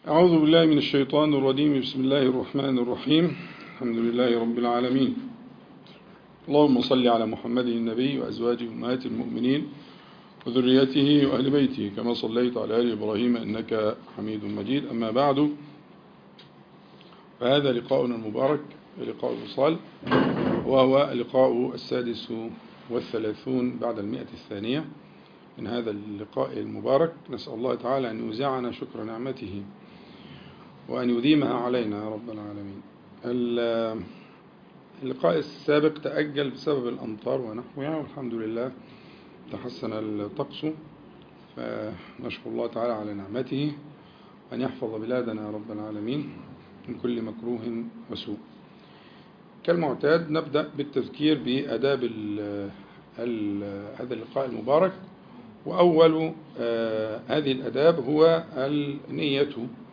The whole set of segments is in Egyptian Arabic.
أعوذ بالله من الشيطان الرجيم بسم الله الرحمن الرحيم الحمد لله رب العالمين اللهم صل على محمد النبي وأزواجه أمهات المؤمنين وذريته وأهل بيته كما صليت على آل إبراهيم إنك حميد مجيد أما بعد فهذا لقاؤنا المبارك لقاء الوصال وهو اللقاء السادس والثلاثون بعد المئة الثانية من هذا اللقاء المبارك نسأل الله تعالى أن يوزعنا شكر نعمته وأن يديمها علينا يا رب العالمين اللقاء السابق تأجل بسبب الأمطار ونحوها والحمد لله تحسن الطقس فنشكر الله تعالى على نعمته وأن يحفظ بلادنا يا رب العالمين من كل مكروه وسوء كالمعتاد نبدأ بالتذكير بأداب هذا اللقاء المبارك وأول هذه الأداب هو النية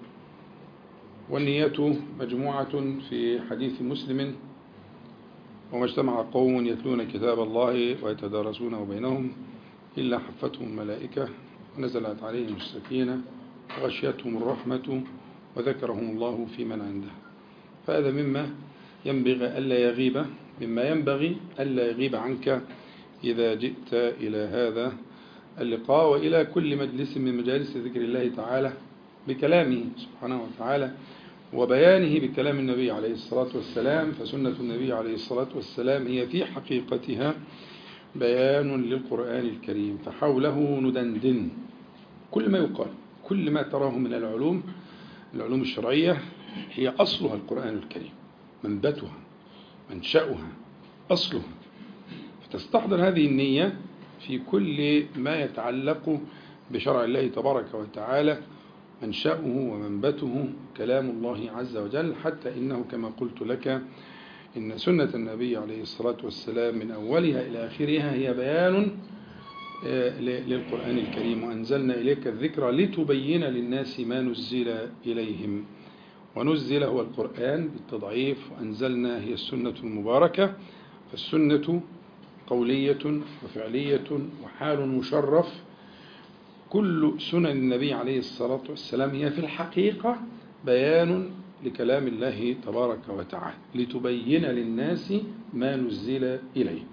والنية مجموعة في حديث مسلم وما اجتمع قوم يتلون كتاب الله ويتدارسونه بينهم إلا حفتهم الملائكة ونزلت عليهم السكينة وغشيتهم الرحمة وذكرهم الله في من عنده فهذا مما ينبغي ألا يغيب مما ينبغي ألا يغيب عنك إذا جئت إلى هذا اللقاء وإلى كل مجلس من مجالس ذكر الله تعالى بكلامه سبحانه وتعالى وبيانه بكلام النبي عليه الصلاة والسلام فسنة النبي عليه الصلاة والسلام هي في حقيقتها بيان للقرآن الكريم فحوله ندندن كل ما يقال كل ما تراه من العلوم العلوم الشرعية هي أصلها القرآن الكريم منبتها منشأها أصلها فتستحضر هذه النية في كل ما يتعلق بشرع الله تبارك وتعالى منشأه ومنبته كلام الله عز وجل حتى إنه كما قلت لك إن سنة النبي عليه الصلاة والسلام من أولها إلى آخرها هي بيان للقرآن الكريم وأنزلنا إليك الذكر لتبين للناس ما نزل إليهم ونزل هو القرآن بالتضعيف وأنزلنا هي السنة المباركة فالسنة قولية وفعلية وحال مشرف كل سنن النبي عليه الصلاة والسلام هي في الحقيقة بيان لكلام الله تبارك وتعالى لتبين للناس ما نزل إليه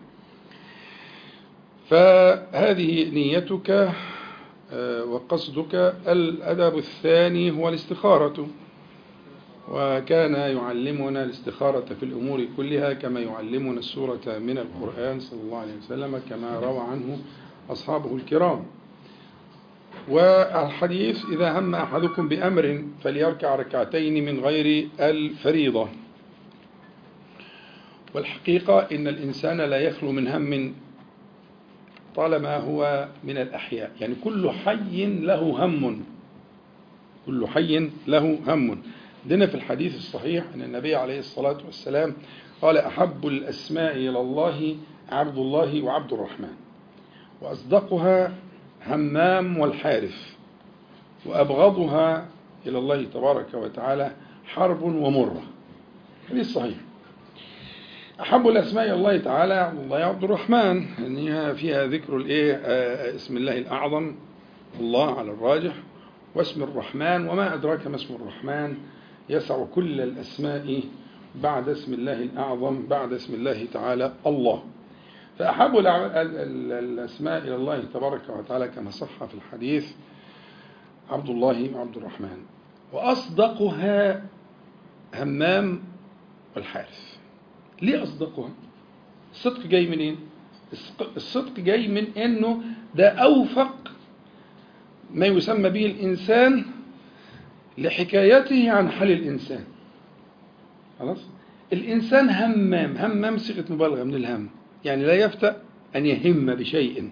فهذه نيتك وقصدك الأدب الثاني هو الاستخارة وكان يعلمنا الاستخارة في الأمور كلها كما يعلمنا السورة من القرآن صلى الله عليه وسلم كما روى عنه أصحابه الكرام والحديث إذا هم أحدكم بأمر فليركع ركعتين من غير الفريضة والحقيقة إن الإنسان لا يخلو من هم طالما هو من الأحياء يعني كل حي له هم كل حي له هم عندنا في الحديث الصحيح أن النبي عليه الصلاة والسلام قال أحب الأسماء إلى الله عبد الله وعبد الرحمن وأصدقها همام والحارث وأبغضها إلى الله تبارك وتعالى حرب ومرة حديث صحيح أحب الأسماء إلى الله تعالى عبد الله عبد الرحمن أنها فيها ذكر الإيه اسم الله الأعظم الله على الراجح واسم الرحمن وما أدراك ما اسم الرحمن يسع كل الأسماء بعد اسم الله الأعظم بعد اسم الله تعالى الله فأحب الأسماء إلى الله تبارك وتعالى كما صح في الحديث عبد الله وعبد الرحمن وأصدقها همام والحارث ليه أصدقها الصدق جاي منين الصدق جاي من أنه ده أوفق ما يسمى به الإنسان لحكايته عن حال الإنسان خلاص الإنسان همام همام صيغة مبالغة من الهم يعني لا يفتأ أن يهم بشيء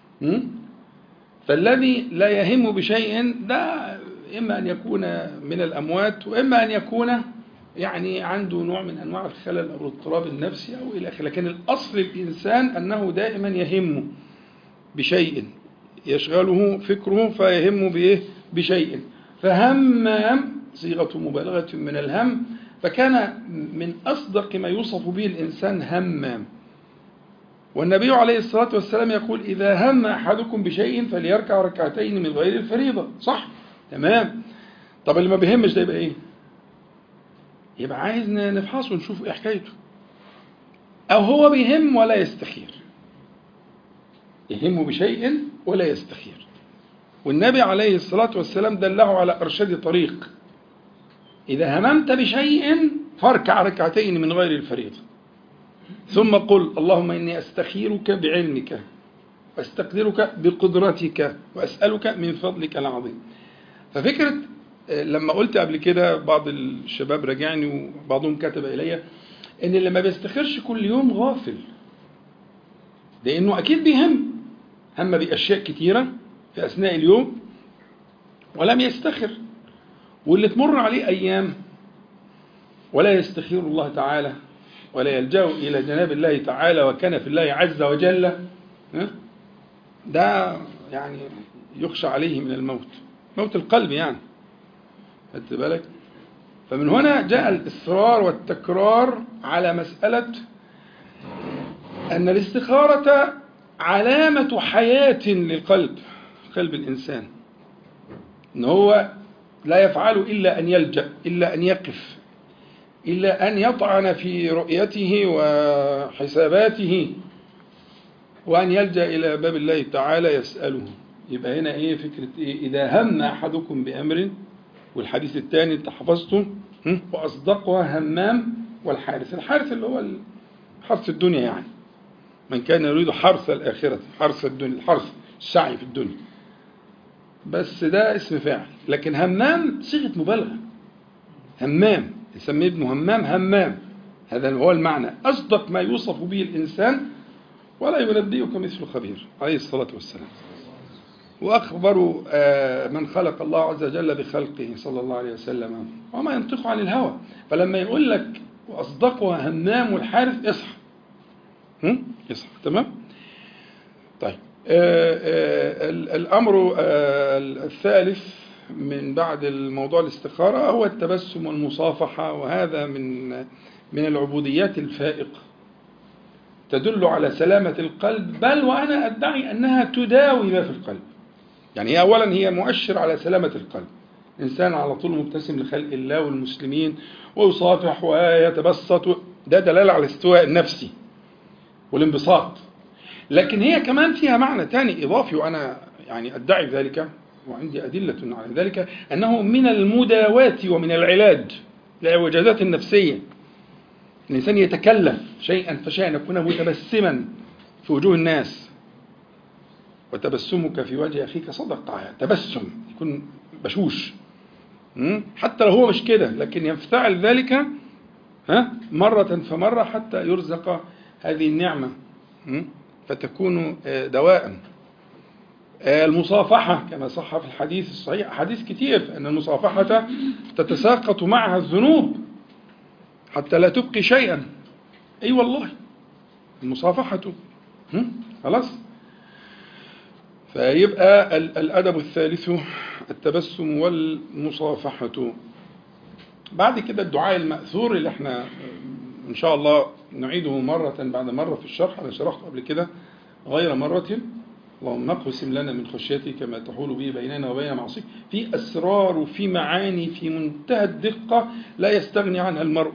فالذي لا يهم بشيء ده إما أن يكون من الأموات وإما أن يكون يعني عنده نوع من أنواع الخلل أو الاضطراب النفسي أو إلى آخره لكن الأصل الإنسان أنه دائما يهم بشيء يشغله فكره فيهم بإيه بشيء فهمام صيغة مبالغة من الهم فكان من أصدق ما يوصف به الإنسان همام والنبي عليه الصلاة والسلام يقول إذا هم أحدكم بشيء فليركع ركعتين من غير الفريضة صح تمام طب اللي ما بيهمش ده يبقى ايه يبقى عايز نفحصه ونشوف ايه حكايته او هو بيهم ولا يستخير يهم بشيء ولا يستخير والنبي عليه الصلاة والسلام دله على أرشد طريق إذا هممت بشيء فاركع ركعتين من غير الفريضة ثم قل اللهم إني أستخيرك بعلمك واستقدرك بقدرتك وأسألك من فضلك العظيم ففكرة لما قلت قبل كده بعض الشباب راجعني وبعضهم كتب إلي إن اللي ما بيستخيرش كل يوم غافل لأنه أكيد بيهم هم بأشياء كتيرة في أثناء اليوم ولم يستخر واللي تمر عليه أيام ولا يستخير الله تعالى ولا يلجأ إلى جناب الله تعالى وكان في الله عز وجل ده يعني يخشى عليه من الموت موت القلب يعني خدت بالك فمن هنا جاء الإصرار والتكرار على مسألة أن الاستخارة علامة حياة للقلب قلب الإنسان إن هو لا يفعل إلا أن يلجأ إلا أن يقف إلا أن يطعن في رؤيته وحساباته وأن يلجأ إلى باب الله تعالى يسأله يبقى هنا إيه فكرة إيه إذا هم أحدكم بأمر والحديث الثاني أنت حفظته وأصدقها همام والحارث الحارث اللي هو حرث الدنيا يعني من كان يريد حرث الآخرة حرث الدنيا الحرث السعي في الدنيا بس ده اسم فاعل لكن همام صيغة مبالغة همام يسميه ابنه همام همام هذا هو المعنى أصدق ما يوصف به الإنسان ولا ينبئك مثل خبير عليه الصلاة والسلام وأخبر من خلق الله عز وجل بخلقه صلى الله عليه وسلم وما ينطق عن الهوى فلما يقول لك وأصدقها همام والحارث اصحى اصحى تمام طيب الأمر الثالث من بعد الموضوع الاستخارة هو التبسم والمصافحة وهذا من من العبوديات الفائقة تدل على سلامة القلب بل وأنا أدعي أنها تداوي ما في القلب يعني هي أولا هي مؤشر على سلامة القلب إنسان على طول مبتسم لخلق الله والمسلمين ويصافح ويتبسط ده دلالة على الاستواء النفسي والانبساط لكن هي كمان فيها معنى تاني إضافي وأنا يعني أدعي ذلك وعندي أدلة على ذلك أنه من المداواة ومن العلاج للوجدات النفسية الإنسان يتكلف شيئا فشيئا يكون متبسما في وجوه الناس وتبسمك في وجه أخيك صدقة تبسم يكون بشوش حتى لو هو مش كده لكن يفتعل ذلك ها مرة فمرة حتى يرزق هذه النعمة فتكون دواء المصافحة كما صح في الحديث الصحيح حديث كتير أن المصافحة تتساقط معها الذنوب حتى لا تبقي شيئا أي أيوة والله المصافحة خلاص فيبقى الأدب الثالث التبسم والمصافحة بعد كده الدعاء المأثور اللي احنا إن شاء الله نعيده مرة بعد مرة في الشرح أنا شرحته قبل كده غير مرة اللهم اقسم لنا من خشيتك ما تحول به بيننا وبين معصيك في أسرار وفي معاني في منتهى الدقة لا يستغني عنها المرء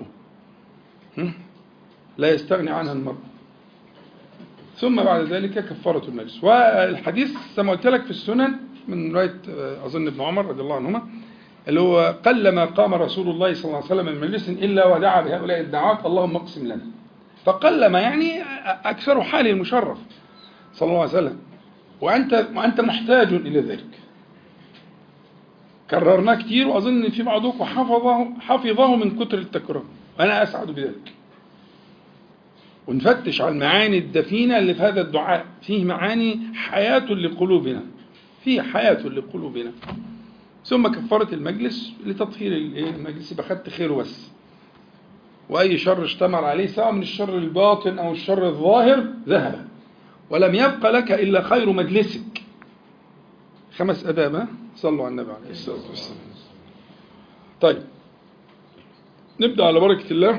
لا يستغني عنها المرء ثم بعد ذلك كفارة المجلس والحديث كما قلت لك في السنن من رواية أظن ابن عمر رضي الله عنهما اللي هو قلما قام رسول الله صلى الله عليه وسلم من مجلس إلا ودعا بهؤلاء الدعوات اللهم اقسم لنا فقلما يعني أكثر حال المشرف صلى الله عليه وسلم وأنت, وأنت محتاج إلى ذلك كررناه كتير وأظن في بعضكم حفظه, حفظه من كتر التكرار أنا أسعد بذلك ونفتش على المعاني الدفينة اللي في هذا الدعاء فيه معاني حياة لقلوبنا فيه حياة لقلوبنا ثم كفارة المجلس لتطهير المجلس يبقى خدت خيره بس وأي شر اشتمل عليه سواء من الشر الباطن أو الشر الظاهر ذهب ولم يبق لك إلا خير مجلسك خمس أداب صلوا على النبي عليه الصلاة والسلام طيب نبدأ على بركة الله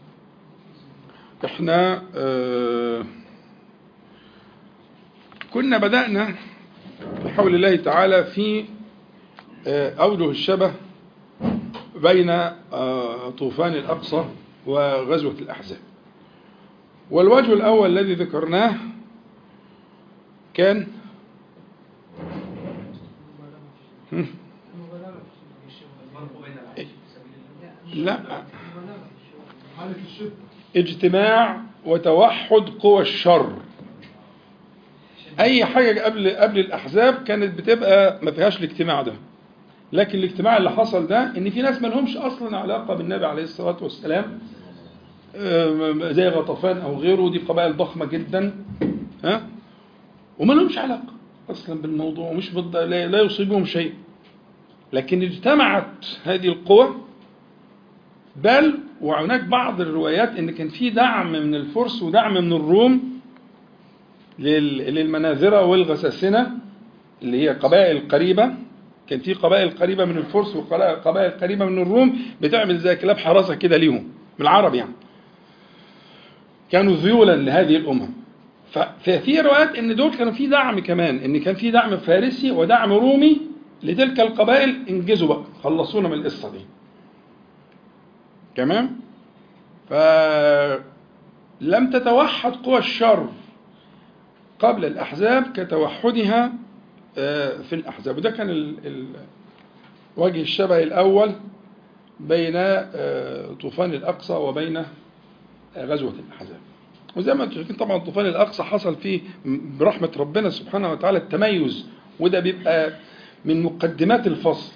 احنا اه كنا بدأنا بحول الله تعالى في اه أوجه الشبه بين آه، طوفان الأقصى وغزوة الأحزاب والوجه الأول الذي ذكرناه كان هم؟ لا حالة الشدة اجتماع وتوحد قوى الشر اي حاجه قبل قبل الاحزاب كانت بتبقى ما فيهاش الاجتماع ده لكن الاجتماع اللي حصل ده ان في ناس ما لهمش اصلا علاقه بالنبي عليه الصلاه والسلام آم، زي غطفان او غيره دي قبائل ضخمه جدا ها وما لهمش علاقه اصلا بالموضوع ومش بالض... لا لا يصيبهم شيء لكن اجتمعت هذه القوى بل وهناك بعض الروايات ان كان في دعم من الفرس ودعم من الروم لل- للمناذرة والغساسنة اللي هي قبائل قريبة كان في قبائل قريبة من الفرس وقبائل قريبة من الروم بتعمل زي كلاب حراسة كده ليهم من العرب يعني كانوا ذيولا لهذه الأمم ف- ففي روايات ان دول كانوا في دعم كمان ان كان في دعم فارسي ودعم رومي لتلك القبائل انجزوا بقى خلصونا من القصة دي تمام فلم تتوحد قوى الشر قبل الأحزاب كتوحدها آه، في الأحزاب وده كان ال- ال- وجه الشبه الأول بين آه، طوفان الأقصى وبين آه، غزوة الأحزاب وزي ما انتم شايفين طبعا طوفان الأقصى حصل فيه م- برحمة ربنا سبحانه وتعالى التميز وده بيبقى من مقدمات الفصل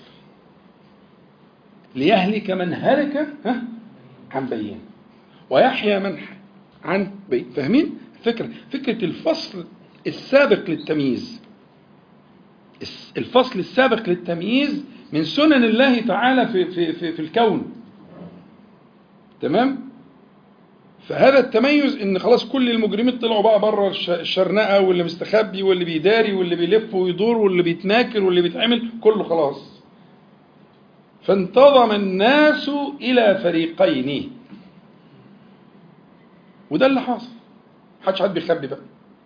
ليهلك من هلك ها عن بين ويحيى من ح- عن بين فاهمين فكرة فكرة الفصل السابق للتمييز الس- الفصل السابق للتمييز من سنن الله تعالى في, في, في, في الكون تمام فهذا التميز ان خلاص كل المجرمين طلعوا بقى بره الش- الشرنقه واللي مستخبي واللي بيداري واللي بيلف ويدور واللي بيتناكر واللي بيتعمل كله خلاص فانتظم الناس إلى فريقين وده اللي حاصل محدش حد بيخبي بقى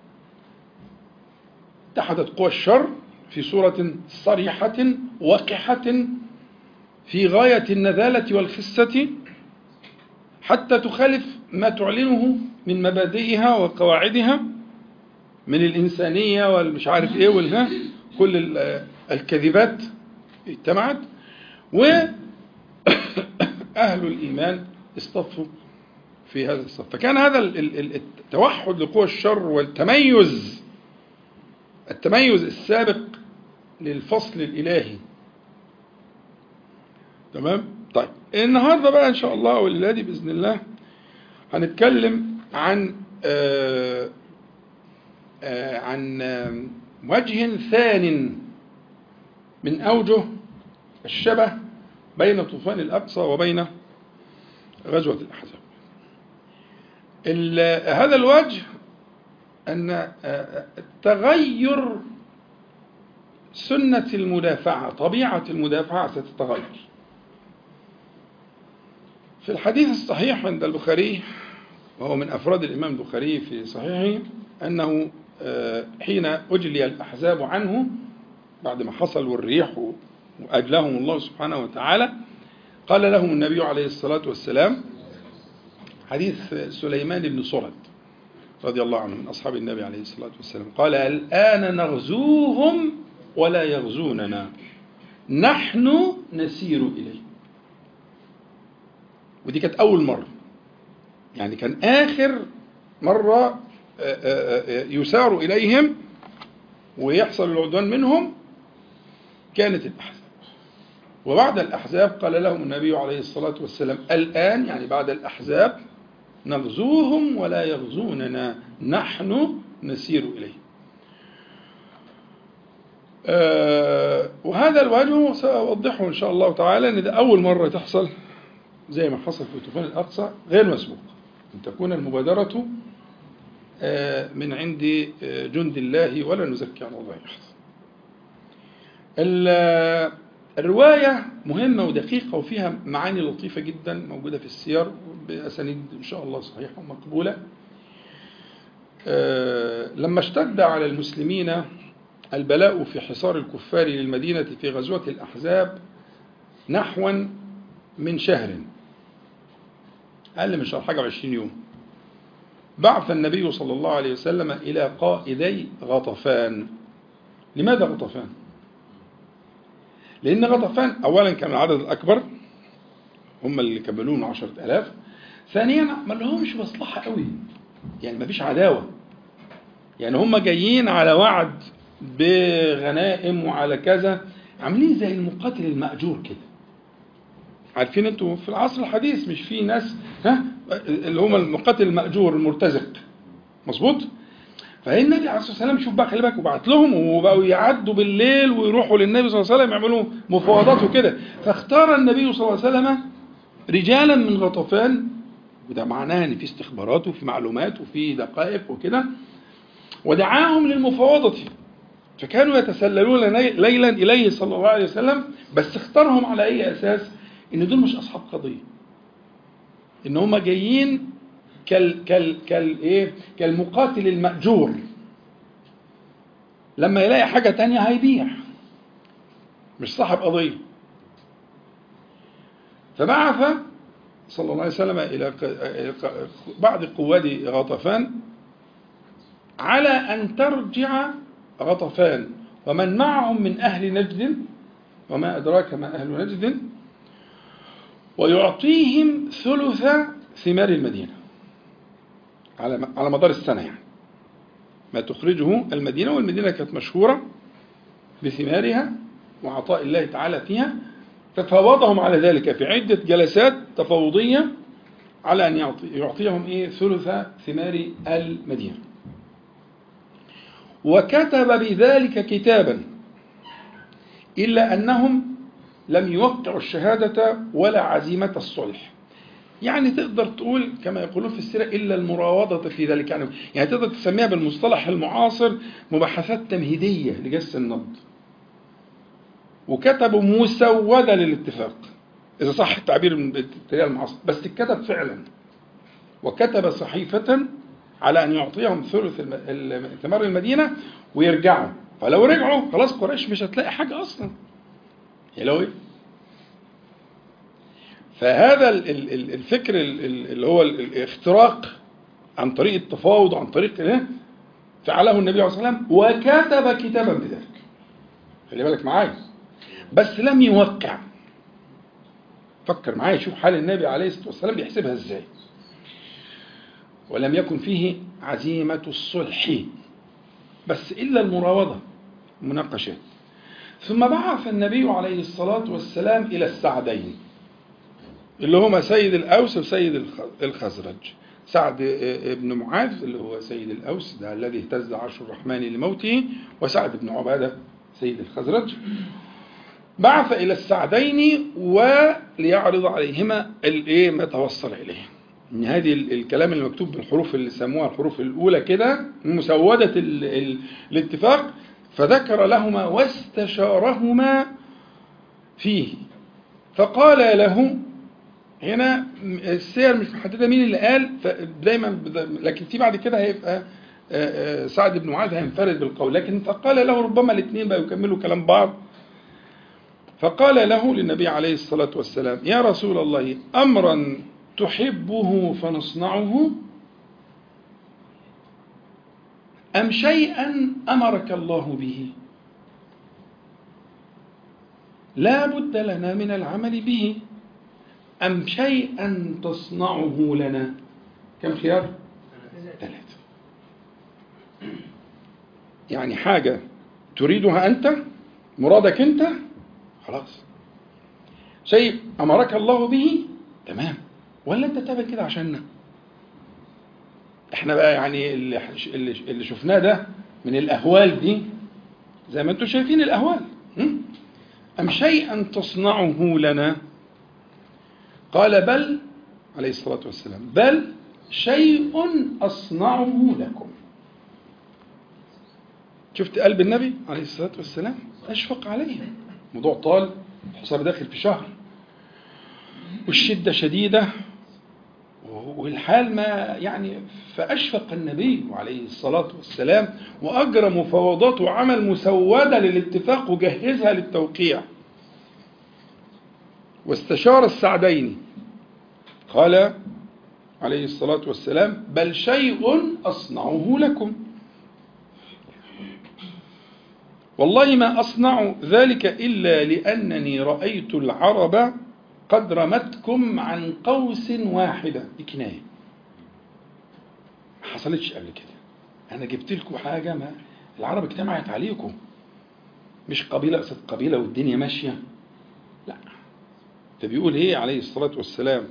اتحدت قوى الشر في صورة صريحة وقحة في غاية النذالة والخسة حتى تخالف ما تعلنه من مبادئها وقواعدها من الإنسانية والمش عارف إيه والها كل ال- الكذبات اجتمعت وأهل الإيمان اصطفوا في هذا الصف فكان هذا ال- ال- التوحد لقوى الشر والتميز التميز السابق للفصل الإلهي تمام طيب النهارده بقى ان شاء الله والليله دي باذن الله هنتكلم عن آه آه عن آه وجه ثان من اوجه الشبه بين طوفان الاقصى وبين غزوه الاحزاب ال- هذا الوجه ان آه، تغير سنه المدافعه طبيعه المدافعه ستتغير في الحديث الصحيح عند البخاري وهو من أفراد الإمام البخاري في صحيحه أنه آه، حين أجلي الأحزاب عنه بعد ما حصل والريح وأجلهم الله سبحانه وتعالى قال لهم النبي عليه الصلاة والسلام حديث سليمان بن صرد رضي الله عنه من أصحاب النبي عليه الصلاة والسلام قال الآن نغزوهم ولا يغزوننا نحن نسير إليه ودي كانت أول مرة يعني كان آخر مرة آه، آه، آه، يسار إليهم ويحصل العدوان منهم كانت الأحزاب وبعد الأحزاب قال لهم النبي عليه الصلاة والسلام الآن يعني بعد الأحزاب نغزوهم ولا يغزوننا نحن نسير إليه آه، وهذا الوجه سأوضحه إن شاء الله تعالى أن ده أول مرة تحصل زي ما حصل في طوفان الأقصى غير مسبوق أن تكون المبادرة آه، من عند آه، جند الله ولا نزكي على الله أحد ال- الرواية مهمة ودقيقة وفيها معاني لطيفة جدا موجودة في السير بأسانيد إن شاء الله صحيحة ومقبولة آه، لما اشتد على المسلمين البلاء في حصار الكفار للمدينة في غزوة الأحزاب نحوا من شهر أقل من شهر حاجة وعشرين يوم بعث النبي صلى الله عليه وسلم إلى قائدي غطفان لماذا غطفان؟ لأن غطفان أولا كان العدد الأكبر هم اللي كملون عشرة آلاف ثانيا ما لهمش مصلحة قوي يعني ما فيش عداوة يعني هم جايين على وعد بغنائم وعلى كذا عاملين زي المقاتل المأجور كده عارفين انتوا في العصر الحديث مش في ناس ها اللي هم المقاتل المأجور المرتزق مظبوط فهي النبي عليه الصلاه والسلام شوف بقى خلي بالك وبعت لهم وبقوا يعدوا بالليل ويروحوا للنبي صلى الله عليه وسلم يعملوا مفاوضات وكده فاختار النبي صلى الله عليه وسلم رجالا من غطفان وده معناه ان في استخبارات وفي معلومات وفي دقائق وكده ودعاهم للمفاوضة فكانوا يتسللون ليلا إليه صلى الله عليه وسلم بس اختارهم على أي أساس إن دول مش أصحاب قضية إن هم جايين كال كال كال إيه كالمقاتل المأجور لما يلاقي حاجة تانية هيبيع مش صاحب قضية فبعث صلى الله عليه وسلم إلى بعض قواد غطفان على أن ترجع غطفان ومن معهم من أهل نجد وما أدراك ما أهل نجد ويعطيهم ثلث ثمار المدينة على على مدار السنة يعني ما تخرجه المدينة والمدينة كانت مشهورة بثمارها وعطاء الله تعالى فيها ففاوضهم على ذلك في عدة جلسات تفاوضية على أن يعطي يعطيهم إيه ثلث ثمار المدينة وكتب بذلك كتابا إلا أنهم لم يوقعوا الشهادة ولا عزيمة الصلح يعني تقدر تقول كما يقولون في السيرة إلا المراوضة في ذلك يعني, يعني تقدر تسميها بالمصطلح المعاصر مباحثات تمهيدية لجس النبض وكتبوا مسودة للاتفاق إذا صح التعبير بالطريقة المعاصرة بس اتكتب فعلا وكتب صحيفة على أن يعطيهم ثلث ثمار المدينة ويرجعوا فلو رجعوا خلاص قريش مش هتلاقي حاجة أصلا يا لو فهذا الفكر اللي هو الاختراق عن طريق التفاوض عن طريق ايه فعله النبي عليه الصلاه والسلام وكتب كتابا بذلك خلي بالك معايا بس لم يوقع فكر معايا شوف حال النبي عليه الصلاه والسلام بيحسبها ازاي ولم يكن فيه عزيمة الصلح بس إلا المراوضة المناقشات ثم بعث النبي عليه الصلاة والسلام إلى السعدين اللي هما سيد الأوس وسيد الخزرج سعد بن معاذ اللي هو سيد الأوس ده الذي اهتز عرش الرحمن لموته وسعد بن عبادة سيد الخزرج بعث إلى السعدين وليعرض عليهما الإيه ما توصل إليه ان هذه الكلام اللي مكتوب بالحروف اللي سموها الحروف الاولى كده مسوده ال ال الاتفاق فذكر لهما واستشارهما فيه فقال له هنا السير مش محدده مين اللي قال دايما لكن في بعد كده هيبقى سعد بن معاذ هينفرد بالقول لكن فقال له ربما الاثنين بقى يكملوا كلام بعض فقال له للنبي عليه الصلاه والسلام يا رسول الله امرا تحبه فنصنعه أم شيئا أمرك الله به لا بد لنا من العمل به أم شيئا تصنعه لنا كم خيار ثلاثة يعني حاجة تريدها أنت مرادك أنت خلاص شيء أمرك الله به تمام ولا انت تعمل كده عشاننا احنا بقى يعني اللي, اللي شفناه ده من الاهوال دي زي ما انتم شايفين الاهوال ام شيئا تصنعه لنا قال بل عليه الصلاه والسلام بل شيء اصنعه لكم شفت قلب النبي عليه الصلاه والسلام اشفق عليه موضوع طال الحصار داخل في شهر والشده شديده والحال ما يعني فأشفق النبي عليه الصلاة والسلام وأجرى مفاوضات وعمل مسودة للاتفاق وجهزها للتوقيع واستشار السعدين قال عليه الصلاة والسلام بل شيء أصنعه لكم والله ما أصنع ذلك إلا لأنني رأيت العرب قد رمتكم عن قوس واحدة دي كناية ما حصلتش قبل كده أنا جبت لكم حاجة ما العرب اجتمعت عليكم مش قبيلة قصد قبيلة والدنيا ماشية لا فبيقول ايه عليه الصلاة والسلام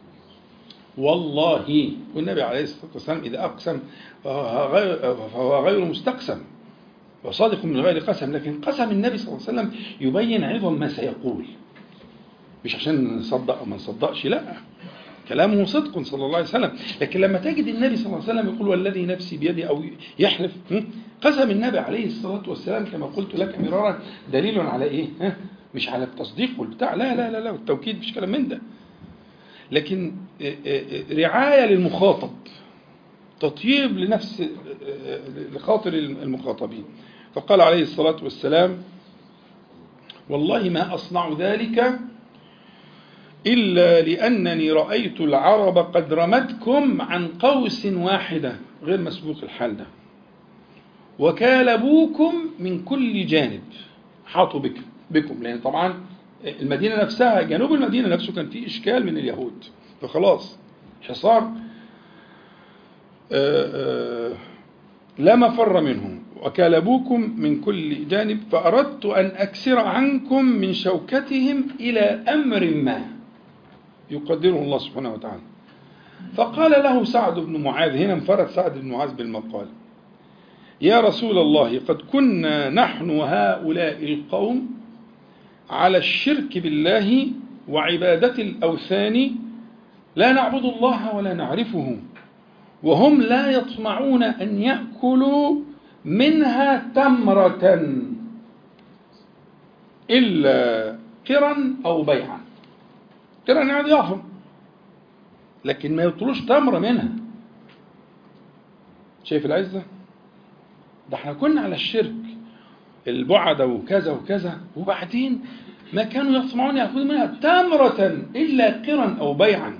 والله والنبي عليه الصلاة والسلام إذا أقسم فهو غير, فهو غير مستقسم وصادق من غير قسم لكن قسم النبي صلى الله عليه وسلم يبين عظم ما سيقول مش عشان نصدق أو ما نصدقش لا كلامه صدق صلى الله عليه وسلم لكن لما تجد النبي صلى الله عليه وسلم يقول والذي نفسي بيدي أو يحلف قسم النبي عليه الصلاة والسلام كما قلت لك مرارا دليل على إيه ها؟ مش على التصديق والبتاع لا لا لا لا والتوكيد مش كلام من ده لكن رعاية للمخاطب تطيب لنفس لخاطر المخاطبين فقال عليه الصلاة والسلام والله ما أصنع ذلك إلا لأنني رأيت العرب قد رمتكم عن قوس واحدة غير مسبوق الحال ده وكالبوكم من كل جانب حاطوا بكم بكم لأن طبعا المدينة نفسها جنوب المدينة نفسه كان فيه إشكال من اليهود فخلاص حصار لا مفر منه وكالبوكم من كل جانب فأردت أن أكسر عنكم من شوكتهم إلى أمر ما يقدره الله سبحانه وتعالى فقال له سعد بن معاذ هنا انفرد سعد بن معاذ بالمقال يا رسول الله قد كنا نحن وهؤلاء القوم على الشرك بالله وعبادة الأوثان لا نعبد الله ولا نعرفه وهم لا يطمعون أن يأكلوا منها تمرة إلا قرا أو بيعا قرا يعني ضيافة لكن ما يطلوش تمرة منها شايف العزة ده احنا كنا على الشرك البعد وكذا وكذا وبعدين ما كانوا يطمعون يأخذوا منها تمرة إلا قرا أو بيعا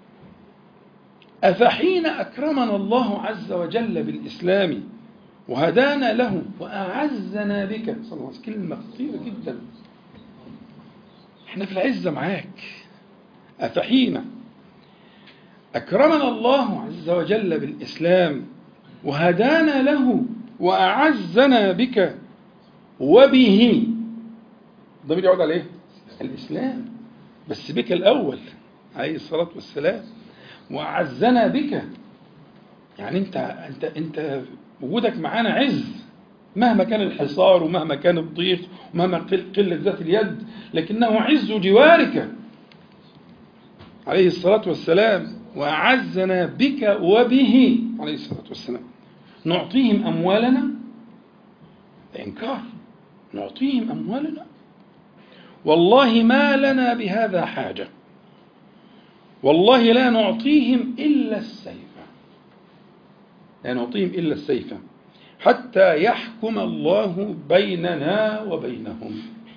أفحين أكرمنا الله عز وجل بالإسلام وهدانا له وأعزنا بك صلى الله عليه وسلم كلمة خطيرة جدا احنا في العزة معاك أفحين أكرمنا الله عز وجل بالإسلام وهدانا له وأعزنا بك وبه الضمير يعود على ايه؟ الإسلام بس بك الأول عليه الصلاة والسلام وأعزنا بك يعني أنت أنت أنت وجودك معانا عز مهما كان الحصار ومهما كان الضيق ومهما قلة ذات اليد لكنه عز جوارك عليه الصلاة والسلام وأعزنا بك وبه عليه الصلاة والسلام نعطيهم أموالنا إنكار نعطيهم أموالنا والله ما لنا بهذا حاجة والله لا نعطيهم إلا السيف لا نعطيهم إلا السيف حتى يحكم الله بيننا وبينهم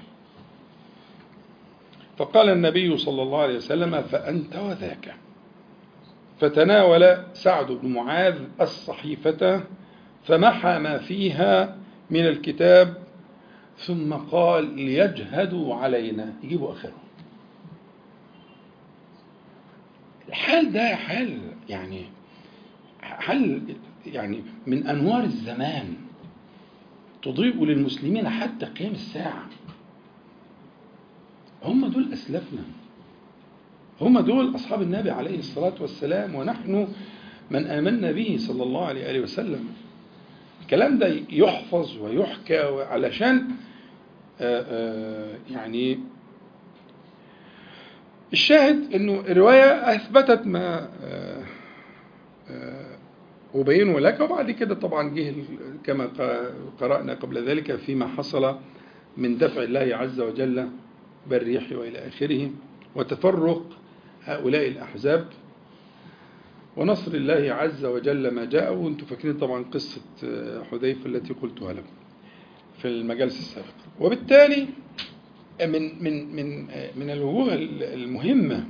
فقال النبي صلى الله عليه وسلم فأنت وذاك فتناول سعد بن معاذ الصحيفة فمحى ما فيها من الكتاب ثم قال ليجهدوا علينا يجيبوا آخرهم الحال ده حال يعني حال يعني من أنوار الزمان تضيء للمسلمين حتى قيام الساعة هم دول أسلافنا هم دول أصحاب النبي عليه الصلاة والسلام ونحن من آمنا به صلى الله عليه وسلم الكلام ده يحفظ ويحكى علشان آآ آآ يعني الشاهد انه الروايه اثبتت ما ابينه لك وبعد كده طبعا جه كما قرانا قبل ذلك فيما حصل من دفع الله عز وجل بالريح والى اخره وتفرق هؤلاء الاحزاب ونصر الله عز وجل ما جاء وانتم فاكرين طبعا قصه حذيفه التي قلتها لكم في المجالس السابقه وبالتالي من من من من الوجوه المهمة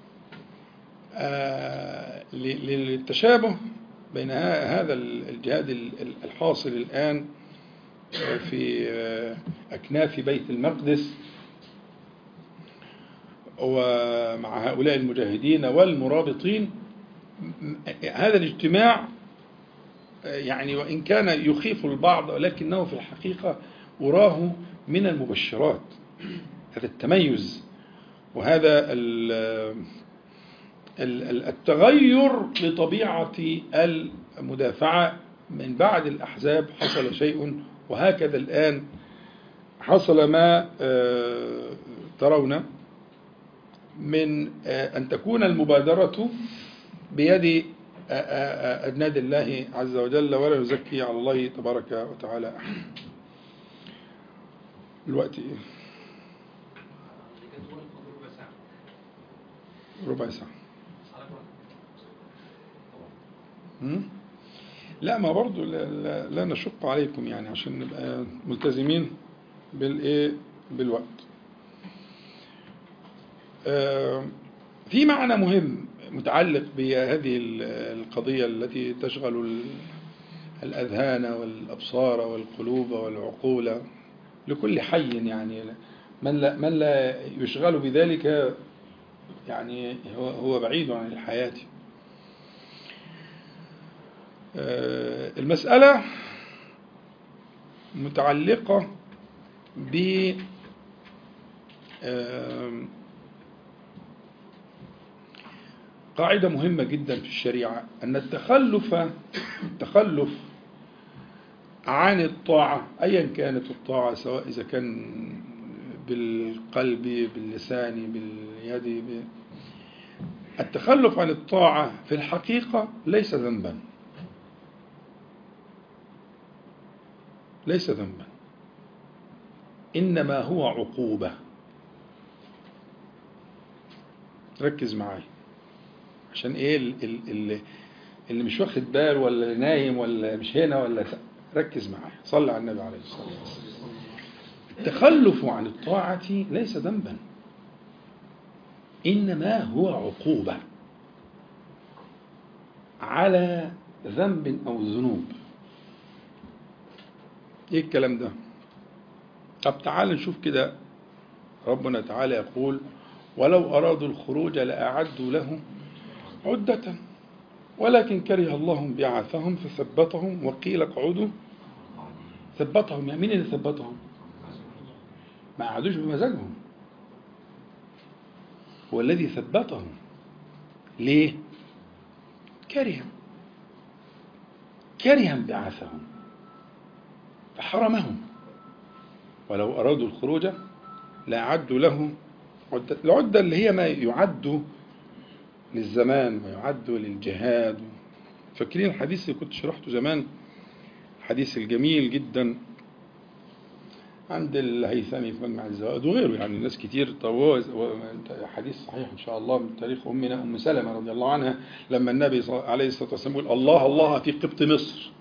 آه، ل- للتشابه بين ه- هذا الجهاد ال- الحاصل الآن في آه، أكناف بيت المقدس ومع هؤلاء المجاهدين والمرابطين م- هذا الاجتماع آه، يعني وإن كان يخيف البعض ولكنه في الحقيقة أراه من المبشرات هذا التميز وهذا ال- ال- ال- التغير لطبيعة المدافعة من بعد الأحزاب حصل شيء وهكذا الآن حصل ما آه، ترون من آه، أن تكون المبادرة بيد آه، آه، آه، أجناد الله عز وجل ولا نزكي على الله تبارك وتعالى أحد الوقت إيه؟ ربع ساعة مم؟ لا ما برضو لا, لا, لا نشق عليكم يعني عشان نبقى ملتزمين بالايه بالوقت آه، في معنى مهم متعلق بهذه ال- القضية التي تشغل ال- الأذهان والأبصار والقلوب والعقول لكل حي يعني من لا, من لا يشغل بذلك يعني هو هو بعيد عن الحياة آه، المسألة متعلقة ب آم، قاعدة مهمة جدا في الشريعة أن التخلف التخلف عن الطاعة أيا كانت الطاعة سواء إذا كان بالقلب باللسان باليد ب- التخلف عن الطاعة في الحقيقة ليس ذنبا ليس ذنبا إنما هو عقوبة ركز معايا عشان ايه ال- ال- ال- اللي مش واخد بال ولا اللي نايم ولا مش هنا ولا س- ركز معايا صلى على النبي عليه الصلاة والسلام التخلف عن الطاعة ليس ذنبا إنما هو عقوبة على ذنب أو ذنوب إيه الكلام ده طب تعال نشوف كده ربنا تعالى يقول ولو أرادوا الخروج لأعدوا له عدة ولكن كره الله بعثهم فثبتهم وقيل اقعدوا ثبتهم يعني مين اللي ثبتهم؟ ما قعدوش بمزاجهم هو الذي ثبتهم ليه؟ كره كرها بعثهم فحرمهم ولو أرادوا الخروج لأعدوا له عدة العدة اللي هي ما يعد للزمان ويعد للجهاد فاكرين الحديث اللي كنت شرحته زمان الحديث الجميل جدا عند الهيثمي في مجمع الزوائد وغيره يعني الناس كتير طواه حديث صحيح ان شاء الله من تاريخ امنا ام سلمه رضي الله عنها لما النبي صلى- عليه الصلاه والسلام يقول الله الله في قبط مصر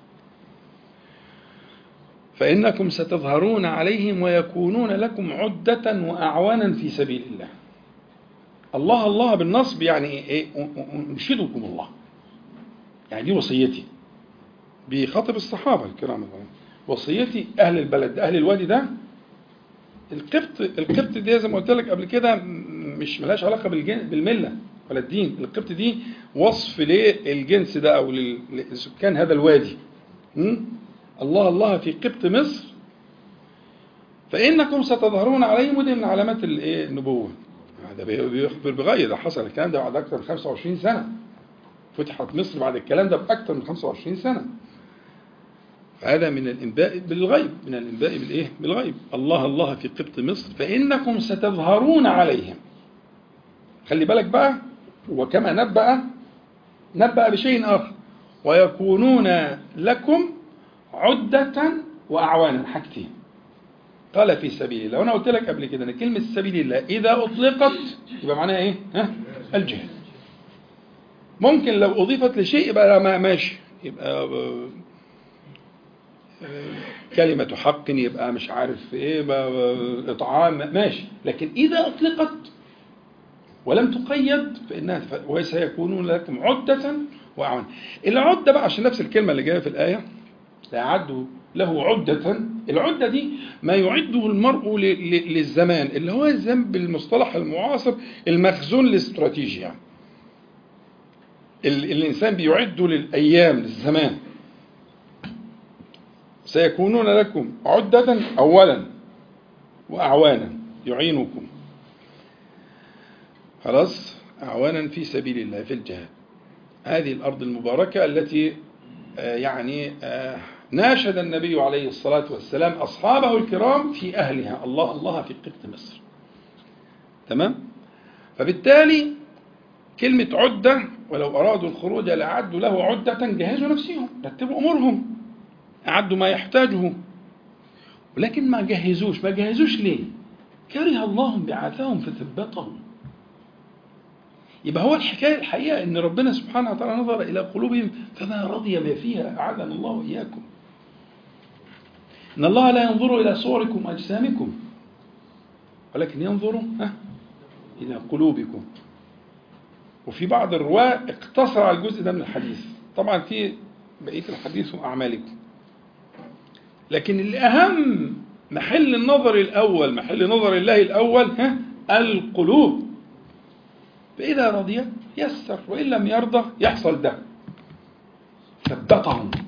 فإنكم ستظهرون عليهم ويكونون لكم عدة وأعوانا في سبيل الله الله الله بالنصب يعني إيه أنشدكم الله يعني دي وصيتي بيخاطب الصحابة الكرام وصيتي أهل البلد أهل الوادي ده القبط القبط دي زي ما قلت لك قبل كده م- مش ملهاش علاقة بالجن بالملة ولا الدين القبط دي وصف للجنس ده أو لل- لسكان هذا الوادي م? الله الله في قبط مصر فإنكم ستظهرون عليهم ودي من علامات الإيه؟ النبوة هذا بي- بيخبر بغير ده حصل الكلام ده بعد أكثر من 25 سنة فتحت مصر بعد الكلام ده بأكثر من 25 سنة فهذا من الإنباء بالغيب من الإنباء بالإيه؟ بالغيب الله الله في قبط مصر فإنكم ستظهرون عليهم خلي بالك بقى وكما نبأ نبأ بشيء آخر ويكونون لكم عدة وأعوانا حاجتين قال في سبيل الله وأنا قلت لك قبل كده أن كلمة سبيل الله إذا أطلقت يبقى معناها إيه؟ ها؟ الجهاد ممكن لو أضيفت لشيء يبقى ما- ماشي يبقى كلمة حق يبقى مش عارف ايه ما- اطعام ماشي لكن اذا اطلقت ولم تقيد فانها وسيكونون لكم عدة واعوانا العدة بقى عشان نفس الكلمة اللي جاية في الآية أعدوا له عدة العدة دي ما يعده المرء ل- ل- للزمان اللي هو الزمان بالمصطلح المعاصر المخزون الاستراتيجي يعني ال- الإنسان بيعده للأيام للزمان سيكونون لكم عدة أولا وأعوانا يعينكم خلاص أعوانا في سبيل الله في الجهاد هذه الأرض المباركة التي آه، يعني آه، ناشد النبي عليه الصلاة والسلام أصحابه الكرام في أهلها الله الله في قبط مصر تمام فبالتالي كلمة عدة ولو أرادوا الخروج لأعدوا له عدة جهزوا نفسهم رتبوا أمورهم أعدوا ما يحتاجه ولكن ما جهزوش ما جهزوش ليه كره الله بعثهم فثبتهم يبقى هو الحكاية الحقيقة أن ربنا سبحانه وتعالى نظر إلى قلوبهم فما رضي ما فيها أعاذنا الله وإياكم إن الله لا ينظر إلى صوركم وأجسامكم ولكن ينظر ها إلى قلوبكم وفي بعض الرواة اقتصر على الجزء ده من الحديث طبعا في بقية الحديث وأعمالكم لكن الأهم محل النظر الأول محل نظر الله الأول ها القلوب فإذا رضي يسر وإن لم يرضى يحصل ده ثبتهم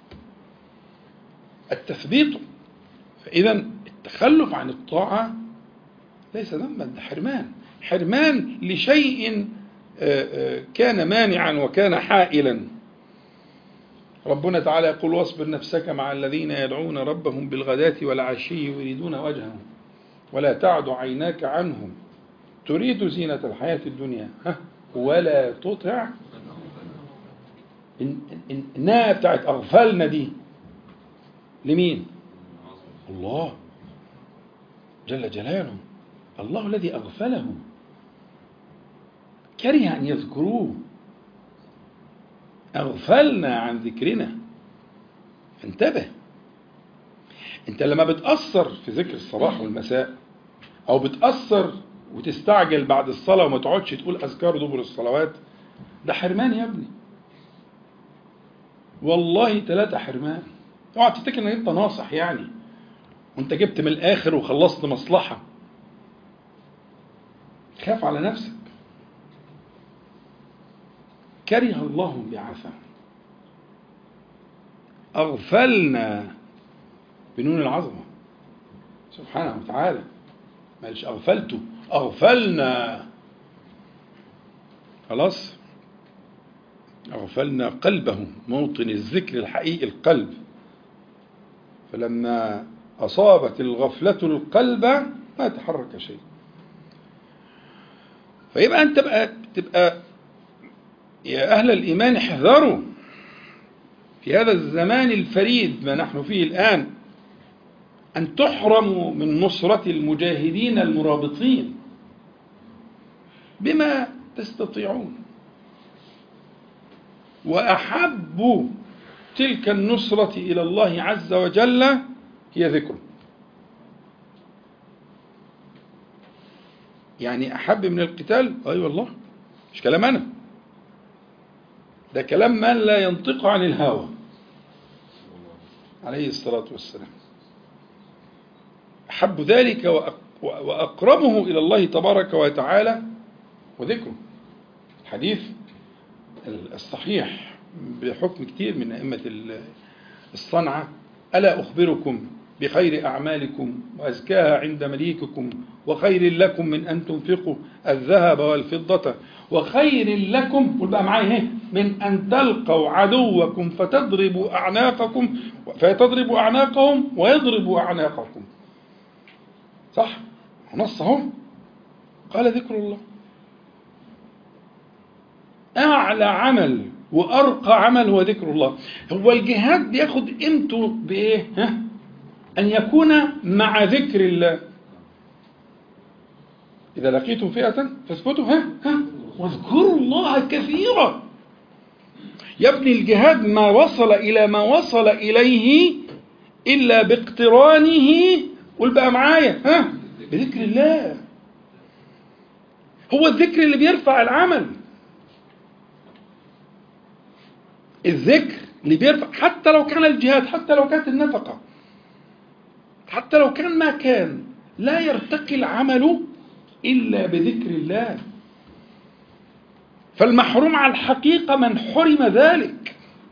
التثبيت فإذا التخلف عن الطاعة ليس ذنبا ده حرمان حرمان لشيء آه، آه، كان مانعا وكان حائلا ربنا تعالى يقول واصبر نفسك مع الذين يدعون ربهم بالغداة والعشي يريدون وجهه ولا تعد عيناك عنهم تريد زينة الحياة الدنيا ها ولا تطع إن- إن- إن- الناء بتاعت أغفلنا دي لمين؟ الله جل جلاله الله الذي أغفلهم كره أن يذكروه أغفلنا عن ذكرنا انتبه انت لما بتأثر في ذكر الصباح والمساء أو بتأثر وتستعجل بعد الصلاة وما تقعدش تقول أذكار دبر الصلوات ده حرمان يا ابني والله ثلاثة حرمان اوعى تفتكر ان انت ناصح يعني وانت جبت من الاخر وخلصت مصلحة خاف على نفسك كره الله بعثا أغفلنا بنون العظمة سبحانه وتعالى ما قالش أغفلته أغفلنا خلاص أغفلنا قلبه موطن الذكر الحقيقي القلب فلما أصابت الغفلة القلب ما تحرك شيء فيبقى أنت بقى تبقى يا أهل الإيمان احذروا في هذا الزمان الفريد ما نحن فيه الآن أن تحرموا من نصرة المجاهدين المرابطين بما تستطيعون وأحب تلك النصرة إلى الله عز وجل هي ذكره يعني أحب من القتال أي أيوة والله مش كلام أنا ده كلام من لا ينطق عن الهوى عليه الصلاة والسلام أحب ذلك وأق- وأقربه إلى الله تبارك وتعالى وذكره الحديث الصحيح بحكم كتير من أئمة ال- الصنعة ألا أخبركم بخير أعمالكم وأزكاها عند مليككم وخير لكم من أن تنفقوا الذهب والفضة وخير لكم قل بقى معايا اهي من أن تلقوا عدوكم فتضربوا أعناقكم فتضربوا أعناقهم ويضربوا أعناقكم صح نص اهو قال ذكر الله أعلى عمل وأرقى عمل هو ذكر الله هو الجهاد بياخد قيمته بإيه ها؟ أن يكون مع ذكر الله إذا لقيتم فئة فاثبتوا ها ها واذكروا الله كثيرا يا ابني الجهاد ما وصل إلى ما وصل إليه إلا باقترانه قول بقى معايا ها بذكر الله هو الذكر اللي بيرفع العمل الذكر اللي بيرفع حتى لو كان الجهاد حتى لو كانت النفقة حتى لو كان ما كان لا يرتقي العمل إلا بذكر الله فالمحروم على الحقيقة من حرم ذلك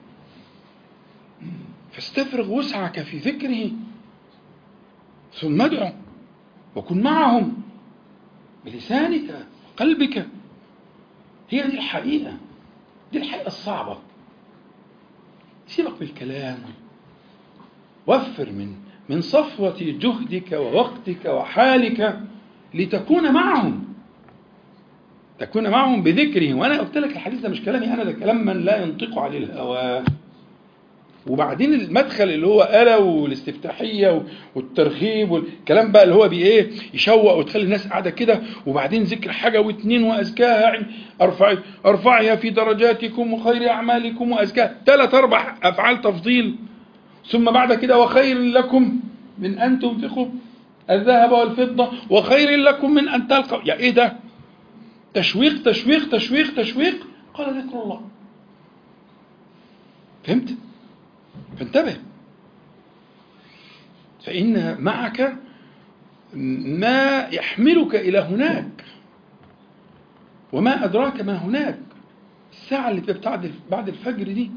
فاستفرغ وسعك في ذكره ثم ادعو وكن معهم بلسانك وقلبك هي دي الحقيقة دي الحقيقة الصعبة سيبك بالكلام وفر من من صفوة جهدك ووقتك وحالك لتكون معهم تكون معهم بذكره وانا قلت لك الحديث ده مش كلامي انا ده كلام من لا ينطق عن الهوى وبعدين المدخل اللي هو ألا والاستفتاحية والترغيب والكلام بقى اللي هو بي ايه يشوق وتخلي الناس قاعدة كده وبعدين ذكر حاجة واتنين وأزكاها ارفع ارفعها في درجاتكم وخير أعمالكم وأزكاها ثلاث أربع أفعال تفضيل ثم بعد كده وخير لكم من أن تنفقوا الذهب والفضة وخير لكم من أن تلقوا يا إيه ده تشويق تشويق تشويق تشويق قال ذكر الله فهمت فانتبه فإن معك ما يحملك إلى هناك وما أدراك ما هناك الساعة اللي بتبقى بعد الفجر دي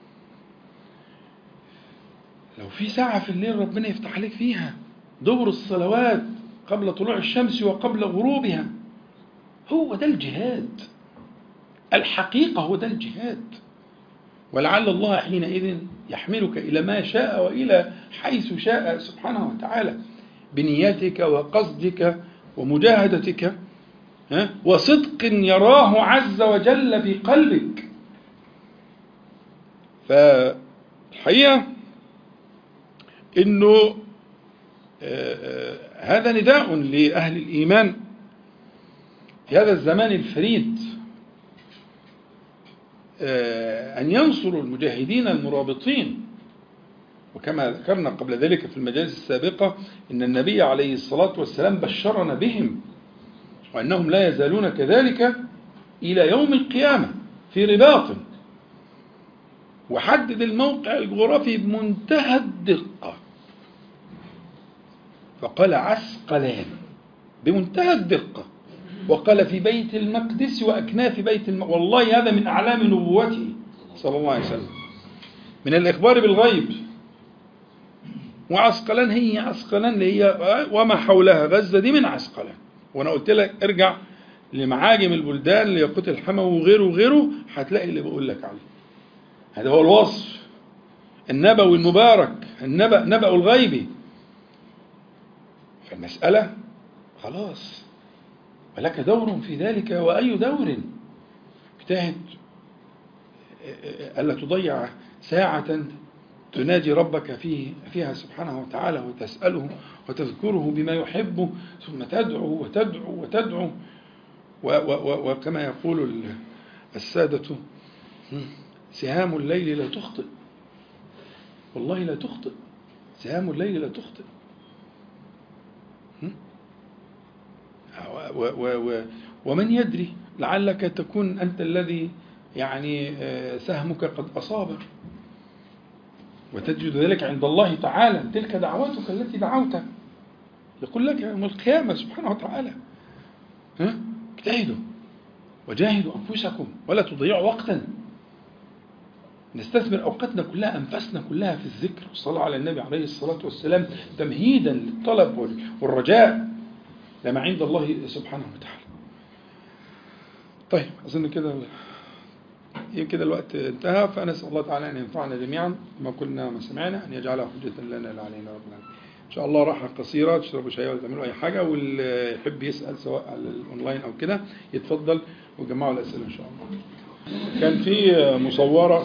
لو في ساعة في الليل ربنا يفتح عليك فيها دبر الصلوات قبل طلوع الشمس وقبل غروبها هو ده الجهاد الحقيقة هو ده الجهاد ولعل الله حينئذ يحملك إلى ما شاء وإلى حيث شاء سبحانه وتعالى بنيتك وقصدك ومجاهدتك وصدق يراه عز وجل في قلبك فالحقيقة انه هذا نداء لأهل الإيمان في هذا الزمان الفريد أن ينصروا المجاهدين المرابطين وكما ذكرنا قبل ذلك في المجالس السابقة إن النبي عليه الصلاة والسلام بشرنا بهم وأنهم لا يزالون كذلك إلى يوم القيامة في رباط وحدد الموقع الجغرافي بمنتهى الدقة فقال عسقلان بمنتهى الدقة وقال في بيت المقدس وأكناف بيت المقدس والله هذا من أعلام نبوته صلى الله عليه وسلم من الإخبار بالغيب وعسقلان هي عسقلان اللي هي وما حولها غزة دي من عسقلان وأنا قلت لك ارجع لمعاجم البلدان لياقوت الحموي وغيره وغيره هتلاقي اللي بقول لك عليه هذا هو الوصف النبوي المبارك النبأ نبأ الغيبي فالمسألة خلاص ولك دور في ذلك وأي دور اجتهد ألا تضيع ساعة تناجي ربك فيه فيها سبحانه وتعالى وتسأله وتذكره بما يحب ثم تدعو وتدعو وتدعو وكما يقول السادة سهام الليل لا تخطئ والله لا تخطئ سهام الليل لا تخطئ و و ومن يدري لعلك تكون أنت الذي يعني سهمك قد أصابك وتجد ذلك عند الله تعالى تلك دعوتك التي دعوتها يقول لك يوم القيامة سبحانه وتعالى ها اجتهدوا وجاهدوا أنفسكم ولا تضيعوا وقتا نستثمر أوقاتنا كلها أنفسنا كلها في الذكر والصلاة على النبي عليه الصلاة والسلام تمهيدا للطلب والرجاء لما عند الله سبحانه وتعالى طيب أظن كده كده الوقت انتهى فنسأل الله تعالى أن ينفعنا جميعا بما قلنا وما سمعنا أن يجعلها حجة لنا لا علينا رب العالمين إن شاء الله راحة قصيرة تشربوا شاي ولا تعملوا أي حاجة واللي يحب يسأل سواء على الأونلاين أو كده يتفضل وجمعوا الأسئلة إن شاء الله كان في مصورة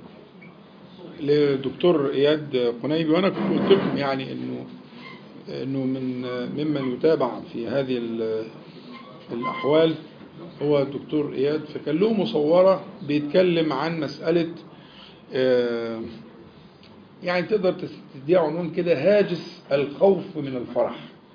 لدكتور إياد قنيبي وأنا كنت قلت لكم يعني إنه انه من ممن يتابع في هذه الاحوال هو الدكتور اياد فكان له مصوره بيتكلم عن مساله يعني تقدر تديها عنوان كده هاجس الخوف من الفرح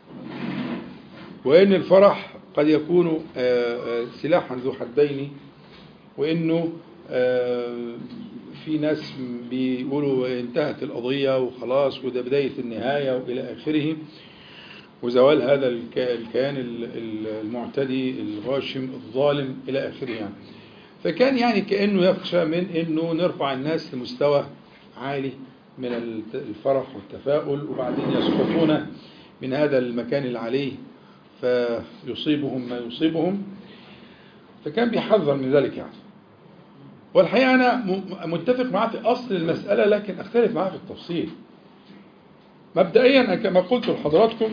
وإن الفرح قد يكون آه، آه، سلاحا ذو حدين وإنه آه، في ناس بيقولوا انتهت القضية وخلاص وده بداية النهاية وإلى آخره وزوال هذا الك- الكيان ال- ال- المعتدي الغاشم الظالم إلى آخره يعني فكان يعني كأنه يخشى من أنه نرفع الناس لمستوى عالي من الت- الفرح والتفاؤل وبعدين يسقطون من هذا المكان العلي فيصيبهم ما يصيبهم فكان بيحذر من ذلك يعني والحقيقة أنا م- متفق معاه في أصل المسألة لكن أختلف معاه في التفصيل مبدئيا أنا كما قلت لحضراتكم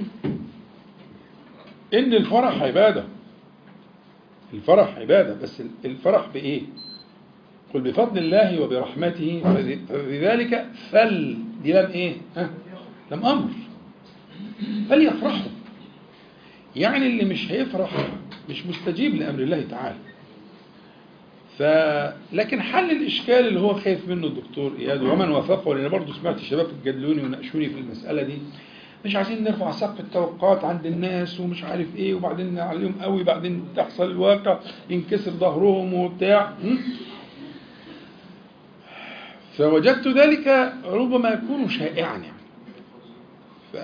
إن الفرح عبادة الفرح عبادة بس الفرح بإيه؟ قل بفضل الله وبرحمته فبذلك فل دي لم إيه؟ ها؟ لم أمر فليفرحوا يعني اللي مش هيفرح مش مستجيب لأمر الله تعالى ف لكن حل الاشكال اللي هو خايف منه الدكتور اياد ومن وافقه لان برضه سمعت شباب يجادلوني ويناقشوني في المساله دي مش عايزين نرفع سقف التوقعات عند الناس ومش عارف ايه وبعدين نعليهم قوي بعدين تحصل الواقع ينكسر ظهرهم وبتاع م? فوجدت ذلك ربما يكون شائعا يعني ف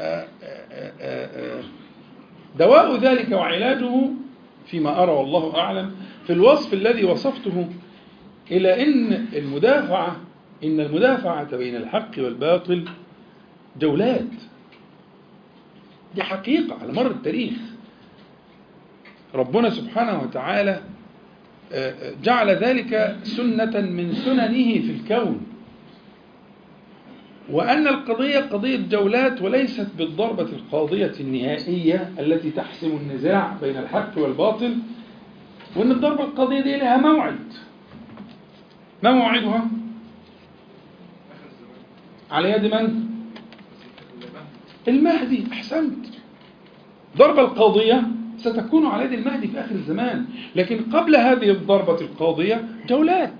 دواء ذلك وعلاجه فيما أرى والله أعلم في الوصف الذي وصفته إلى أن المدافعة إن المدافعة بين الحق والباطل جولات دي حقيقة على مر التاريخ ربنا سبحانه وتعالى جعل ذلك سنة من سننه في الكون وأن القضية قضية جولات وليست بالضربة القاضية النهائية التي تحسم النزاع بين الحق والباطل وأن الضربة القاضية دي لها موعد ما موعدها؟ على يد من؟ المهدي أحسنت ضربة القاضية ستكون على يد المهدي في آخر الزمان لكن قبل هذه الضربة القاضية جولات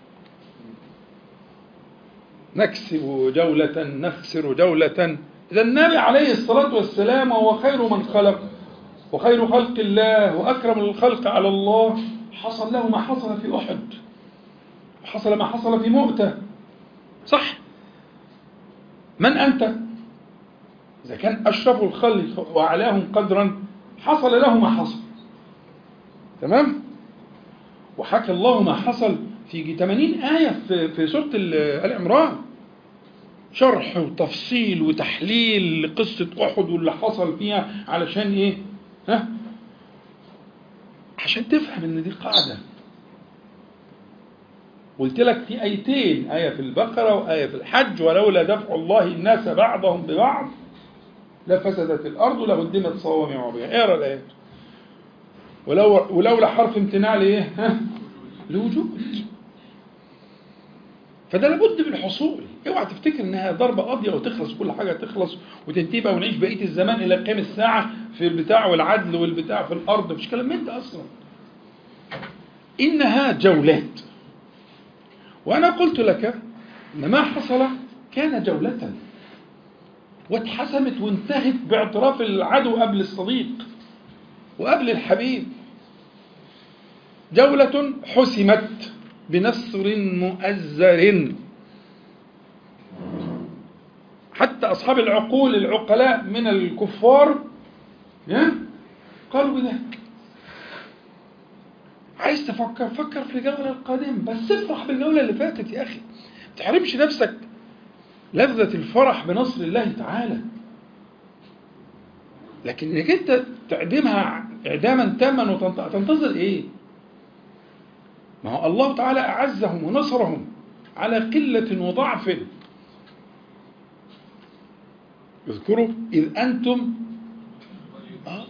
نكسب جولة نخسر جولة إذا النبي عليه الصلاة والسلام هو خير من خلق وخير خلق الله وأكرم الخلق على الله حصل له ما حصل في أحد وحصل ما حصل في مؤتة صح من أنت إذا كان أشرف الخلق وأعلاهم قدرا حصل له ما حصل تمام وحكى الله ما حصل في 80 آية في, في سورة آل عمران شرح وتفصيل وتحليل لقصة أحد واللي حصل فيها علشان إيه؟ ها؟ عشان تفهم إن دي قاعدة قلت لك في آيتين آية في البقرة وآية في الحج ولولا دفع الله الناس بعضهم ببعض لفسدت الأرض لهدمت صوامع وبيع اقرا الآيات ولو ولولا حرف امتناع لإيه؟ ها؟ لوجود فده لابد من الحصول اوعى تفتكر انها ضربه قاضيه وتخلص كل حاجه تخلص وتنتهي بقى ونعيش بقيه الزمان الى قيام الساعه في البتاع والعدل والبتاع في الارض مش كلام من ده اصلا انها جولات وانا قلت لك ان ما حصل كان جوله واتحسمت وانتهت باعتراف العدو قبل الصديق وقبل الحبيب جولة حسمت بنصر مؤزر حتى أصحاب العقول العقلاء من الكفار قالوا بذلك عايز تفكر فكر في الجولة القادمة بس افرح بالجولة اللي فاتت يا أخي ما تحرمش نفسك لذة الفرح بنصر الله تعالى لكن انك انت تعدمها اعداما تاما وتنتظر ايه؟ ما هو الله تعالى أعزهم ونصرهم على قلة وضعف اذكروا إذ أنتم آه.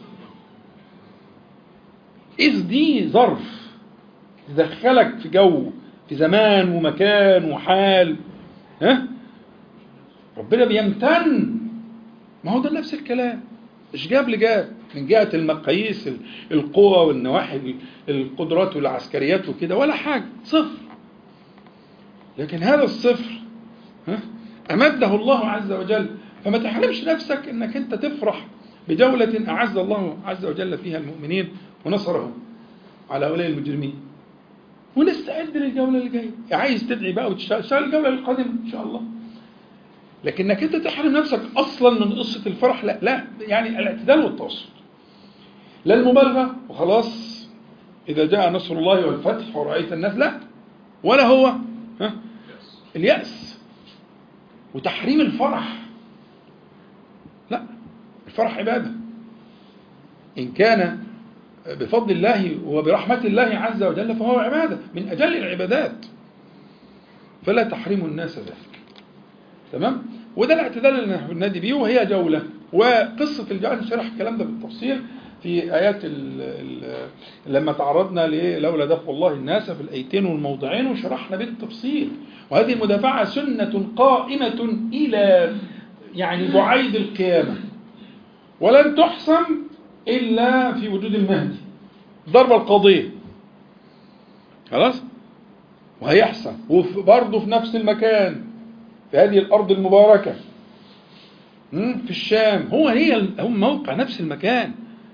إذ دي ظرف تدخلك في جو في زمان ومكان وحال ها ربنا بيمتن ما هو ده نفس الكلام مش جاب لجاب من جهة المقاييس القوة والنواحي القدرات والعسكريات وكده ولا حاجة صفر لكن هذا الصفر ها أمده الله عز وجل فما تحرمش نفسك أنك أنت تفرح بجولة أعز الله عز وجل فيها المؤمنين ونصرهم على هؤلاء المجرمين ونستعد للجولة اللي جاية عايز تدعي بقى وتشتغل اشتغل الجولة القادمة إن شاء الله لكنك أنت تحرم نفسك أصلا من قصة الفرح لا لا يعني الاعتدال والتوسط لا المبالغة وخلاص إذا جاء نصر الله والفتح ورأيت الناس لا ولا هو ها اليأس وتحريم الفرح لا الفرح عبادة إن كان بفضل الله وبرحمة الله عز وجل فهو عبادة من أجل العبادات فلا تحرموا الناس ذلك تمام وده الاعتدال اللي نحن بننادي بيه وهي جولة وقصة الجولة شرح الكلام ده بالتفصيل في آيات ال ال لما تعرضنا لولا دفع الله الناس في الآيتين والموضعين وشرحنا بالتفصيل وهذه المدافعة سنة قائمة إلى يعني بعيد القيامة ولن تحسم إلا في وجود المهدي ضربة القضية خلاص وهيحسم وبرضه في نفس المكان في هذه الأرض المباركة في الشام هو هي هم موقع نفس المكان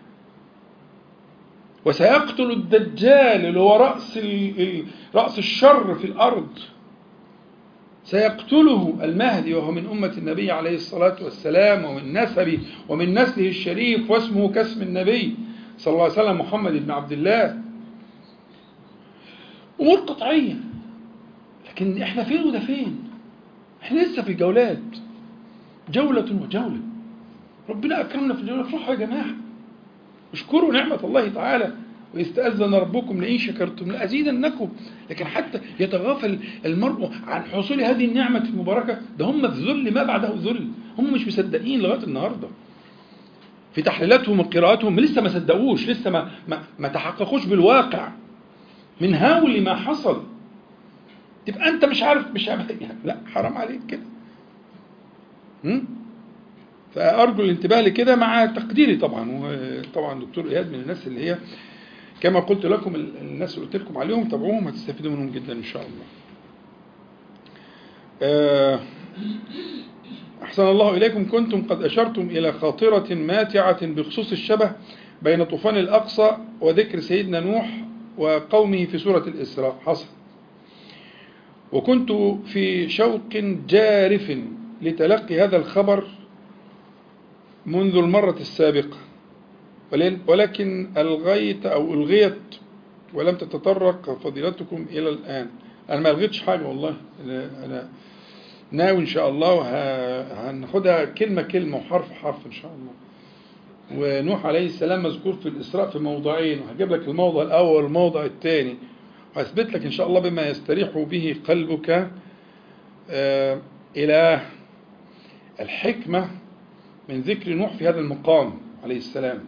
وسيقتل الدجال اللي هو رأس رأس الشر في الأرض سيقتله المهدي وهو من أمة النبي عليه الصلاة والسلام ومن نسبه ومن نسله الشريف واسمه كاسم النبي صلى الله عليه وسلم محمد بن عبد الله أمور قطعية لكن احنا فين وده فين احنا لسه في جولات جولة وجولة ربنا أكرمنا في الجولة افرحوا يا جماعة اشكروا نعمة الله تعالى ويستأذن ربكم لئن شكرتم لأزيدنكم لكن حتى يتغافل المرء عن حصول هذه النعمة المباركة ده هم في ذل ما بعده ذل هم مش مصدقين لغاية النهاردة في تحليلاتهم وقراءاتهم لسه ما صدقوش لسه ما, ما, ما تحققوش بالواقع من هول ما حصل تبقى انت مش عارف مش عارف يعني لا حرام عليك كده فأرجو الانتباه لكده مع تقديري طبعا وطبعا دكتور إياد من الناس اللي هي كما قلت لكم الناس اللي قلت لكم عليهم تابعوهم هتستفيدوا منهم جدا إن شاء الله أحسن الله إليكم كنتم قد أشرتم إلى خاطرة ماتعة بخصوص الشبه بين طوفان الأقصى وذكر سيدنا نوح وقومه في سورة الإسراء حصل وكنت في شوق جارف لتلقي هذا الخبر منذ المرة السابقة ولكن ألغيت أو ألغيت ولم تتطرق فضيلتكم إلى الآن أنا ما ألغيتش حاجة والله أنا ناوي إن شاء الله وهناخدها كلمة كلمة وحرف حرف إن شاء الله ونوح عليه السلام مذكور في الإسراء في موضعين وهجيب لك الموضع الأول والموضع الثاني وأثبت لك إن شاء الله بما يستريح به قلبك إلى الحكمة من ذكر نوح في هذا المقام عليه السلام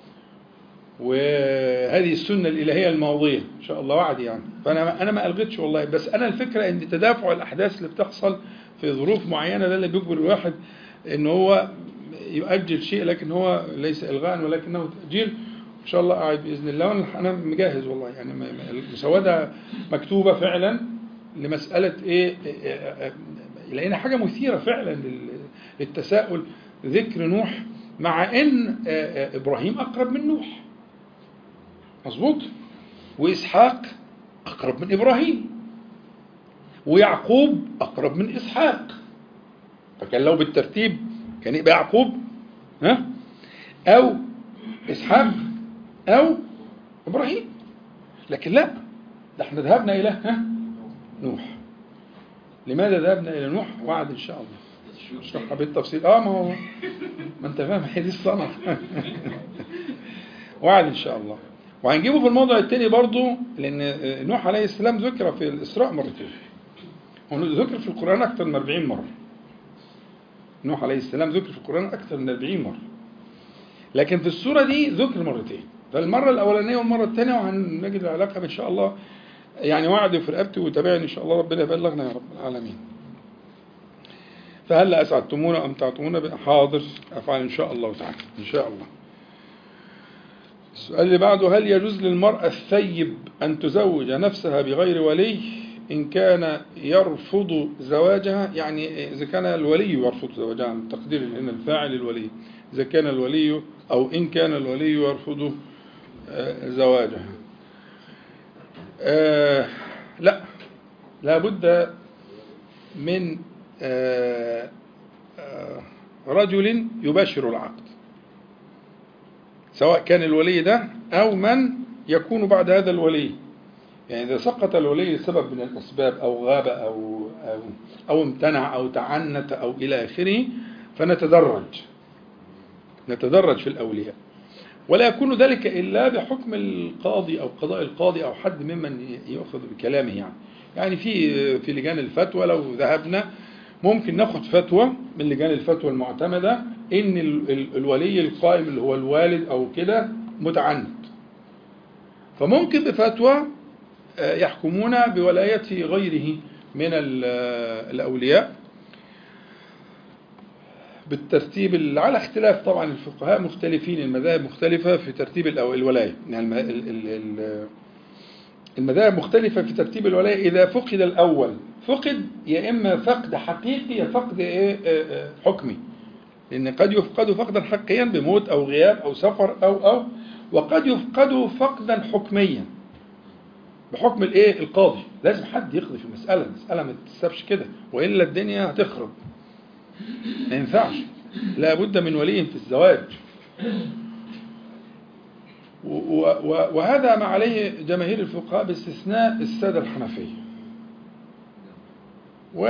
وهذه السنة الإلهية الماضية إن شاء الله وعد يعني فأنا أنا ما ألغيتش والله بس أنا الفكرة إن تدافع الأحداث اللي بتحصل في ظروف معينة ده اللي بيجبر الواحد إن هو يؤجل شيء لكن هو ليس إلغاء ولكنه تأجيل إن شاء الله قاعد بإذن الله وأنا أنا مجهز والله يعني المسودة مكتوبة فعلا لمسألة إيه لقينا حاجة مثيرة فعلا للتساؤل ذكر نوح مع ان ابراهيم اقرب من نوح مظبوط واسحاق اقرب من ابراهيم ويعقوب اقرب من اسحاق فكان لو بالترتيب كان يبقى يعقوب ها او اسحاق او ابراهيم لكن لا ده احنا ذهبنا الى ها نوح لماذا ذهبنا الى نوح وعد ان شاء الله اشرحها بالتفصيل اه ما هو ما انت فاهم هي دي الصنعه وعد ان شاء الله وهنجيبه في الموضوع الثاني برضو لان نوح عليه السلام ذكر في الاسراء مرتين ذكر في القران اكثر من 40 مره نوح عليه السلام ذكر في القران اكثر من 40 مره لكن في السوره دي ذكر مرتين فالمره الاولانيه والمره الثانيه وهنجد العلاقه ان شاء الله يعني وعد في رقبتي وتابعني ان شاء الله ربنا يبلغنا يا رب العالمين فهل أسعدتمونا أم تعطونا حاضر أفعل إن شاء الله تعالى إن شاء الله السؤال اللي بعده هل يجوز للمرأة الثيب أن تزوج نفسها بغير ولي إن كان يرفض زواجها يعني إذا كان الولي يرفض زواجها عن تقدير هنا الفاعل الولي إذا كان الولي أو إن كان الولي يرفض آه، زواجها آه، لا لابد من آه، آه، رجل يباشر العقد سواء كان الولي ده أو من يكون بعد هذا الولي يعني إذا سقط الولي لسبب من الأسباب أو غاب أو, أو, أو امتنع أو تعنت أو إلى آخره فنتدرج نتدرج في الأولياء ولا يكون ذلك إلا بحكم القاضي أو قضاء القاضي أو حد ممن يأخذ بكلامه يعني يعني في في لجان الفتوى لو ذهبنا ممكن ناخد فتوى من لجان الفتوى المعتمدة إن ال- ال- الولي القائم اللي هو الوالد أو كده متعنت فممكن بفتوى آه، يحكمون بولاية غيره من ال- آه، الأولياء بالترتيب ال- على اختلاف طبعا الفقهاء مختلفين المذاهب مختلفة في ترتيب الأو- الولاية يعني الم- ال- ال- ال- المذاهب مختلفة في ترتيب الولاية إذا فقد الأول فقد يا إما فقد حقيقي يا فقد إيه آه، آه، حكمي لأن قد يفقد فقدا حقيقيا بموت أو غياب أو سفر أو أو وقد يفقد فقدا حكميا بحكم الايه القاضي لازم حد يقضي في المسألة المسألة ما تتسابش كده وإلا الدنيا هتخرب ما ينفعش لابد من ولي في الزواج و- و- وهذا ما عليه جماهير الفقهاء باستثناء السادة الحنفية و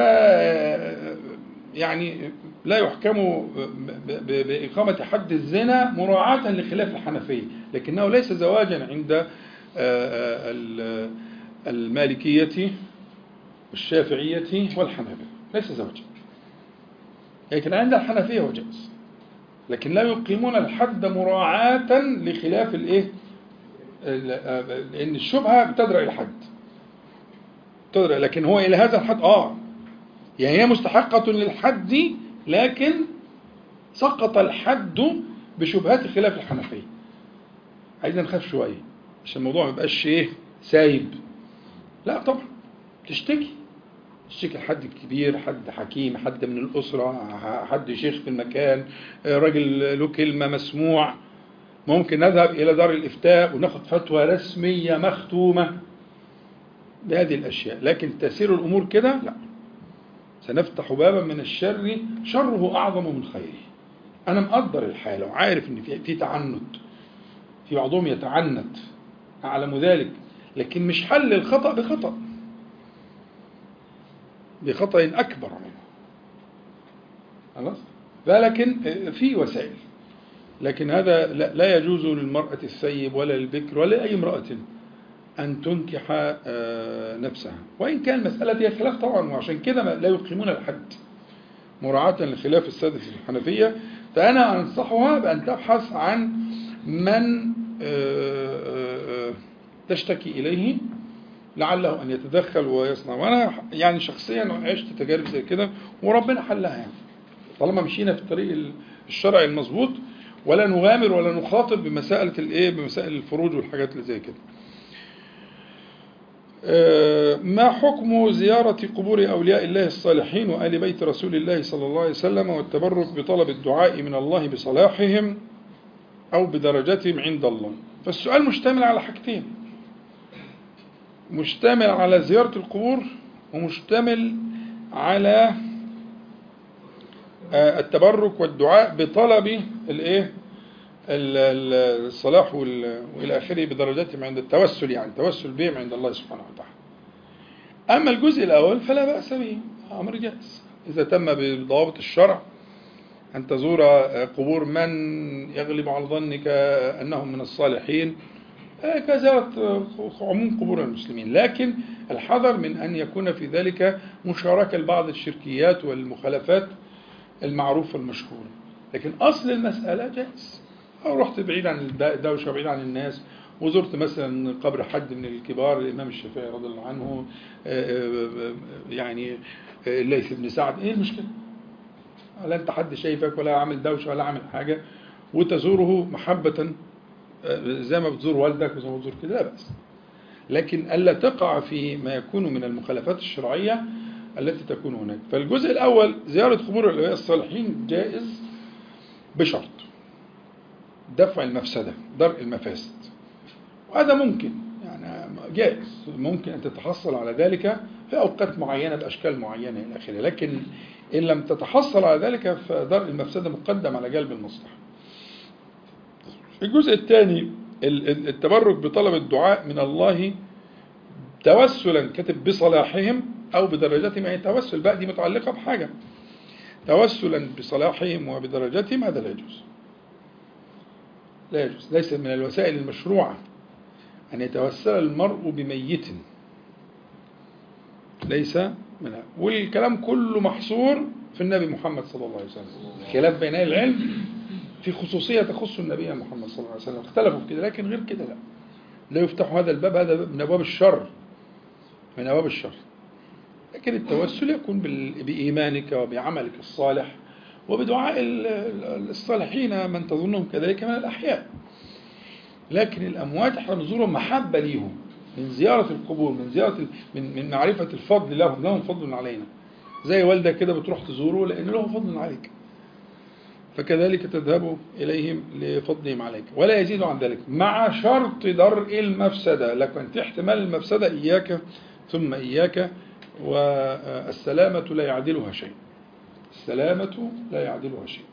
يعني لا يحكم ب- ب- بإقامة حد الزنا مراعاة لخلاف الحنفية لكنه ليس زواجا عند آه، آه، ال- المالكية والشافعية والحنابلة ليس زواجا لكن عند الحنفية هو جائز لكن لا يقيمون الحد مراعاة لخلاف الايه ال- آه، لأن الشبهة بتدرى إلى حد تدرى لكن هو إلى هذا الحد آه يعني هي مستحقة للحد لكن سقط الحد بشبهات خلاف الحنفية عايزين نخاف شوية عشان الموضوع ما يبقاش ايه سايب لا طبعا تشتكي تشتكي حد كبير حد حكيم حد من الأسرة حد شيخ في المكان راجل له كلمة مسموع ممكن نذهب إلى دار الإفتاء وناخد فتوى رسمية مختومة بهذه الأشياء لكن تسير الأمور كده لا سنفتح بابا من الشر شره أعظم من خيره أنا مقدر الحالة وعارف إن في في تعنت في بعضهم يتعنت أعلم ذلك لكن مش حل الخطأ بخطأ بخطأ أكبر منه خلاص لكن في وسائل لكن هذا لا لا يجوز للمرأة الثيب ولا للبكر ولا لأي امرأة أن تنكح آه، نفسها وإن كان المسألة فيها خلاف طبعا وعشان كده ما- لا يقيمون الحد مراعاة لخلاف السادة الحنفية فأنا أنصحها بأن تبحث عن من آه، آه، تشتكي إليه لعله أن يتدخل ويصنع وأنا يعني شخصيا عشت تجارب زي كده وربنا حلها يعني طالما مشينا في الطريق الشرعي المظبوط ولا نغامر ولا نخاطب بمسائل الايه بمسائل الفروج والحاجات اللي زي كده آه، ما حكم زيارة قبور أولياء الله الصالحين وآل بيت رسول الله صلى الله عليه وسلم والتبرك بطلب الدعاء من الله بصلاحهم أو بدرجتهم عند الله فالسؤال مشتمل على حاجتين مشتمل على زيارة القبور ومشتمل على آه، التبرك والدعاء بطلب الايه ال- ال- الصلاح وال- والى اخره بدرجاتهم عند التوسل يعني التوسل بهم عند الله سبحانه وتعالى. اما الجزء الاول فلا باس به امر جائز اذا تم بضوابط الشرع ان تزور قبور من يغلب على ظنك انهم من الصالحين آه، كزيارة عموم قبور المسلمين لكن الحذر من أن يكون في ذلك مشاركة لبعض الشركيات والمخالفات المعروفة المشهورة لكن أصل المسألة جائز أو رحت بعيد عن الد- الدوشة بعيد عن الناس وزرت مثلا قبر حد من الكبار الإمام الشافعي رضي الله عنه آه، آه، آه، يعني آه، الليث بن سعد إيه المشكلة؟ لا أنت حد شايفك ولا عامل دوشة ولا عامل حاجة وتزوره محبة آه، زي ما بتزور والدك وزي ما بتزور كده لا بأس لكن ألا تقع في ما يكون من المخالفات الشرعية التي تكون هناك فالجزء الأول زيارة قبور الأولياء الصالحين جائز بشرط دفع المفسدة درء المفاسد وهذا ممكن يعني جائز ممكن أن تتحصل على ذلك في أوقات معينة بأشكال معينة إلى آخره لكن إن لم تتحصل على ذلك فدرء المفسدة مقدم على جلب المصلحة الجزء الثاني التبرك بطلب الدعاء من الله توسلا كتب بصلاحهم أو بدرجتهم يعني توسل بقى دي متعلقة بحاجة توسلا بصلاحهم وبدرجتهم هذا لا يجوز لا يجوز ليس من الوسائل المشروعة أن يتوسل المرء بميت ليس منها والكلام كله محصور في النبي محمد صلى الله عليه وسلم خلاف بين أهل العلم في خصوصية تخص النبي محمد صلى الله عليه وسلم اختلفوا في كده لكن غير كده لا لا يفتح هذا الباب هذا من أبواب الشر من أبواب الشر لكن التوسل يكون بإيمانك وبعملك الصالح وبدعاء الصالحين من تظنهم كذلك من الأحياء لكن الأموات احنا نزورهم محبة ليهم من زيارة القبور من زيارة من من معرفة الفضل لهم لهم فضل علينا زي والدة كده بتروح تزوره لأن لهم فضل عليك فكذلك تذهب إليهم لفضلهم عليك ولا يزيد عن ذلك مع شرط درء المفسدة لكن احتمال المفسدة إياك ثم إياك والسلامة لا يعدلها شيء السلامة لا يعدلها شيء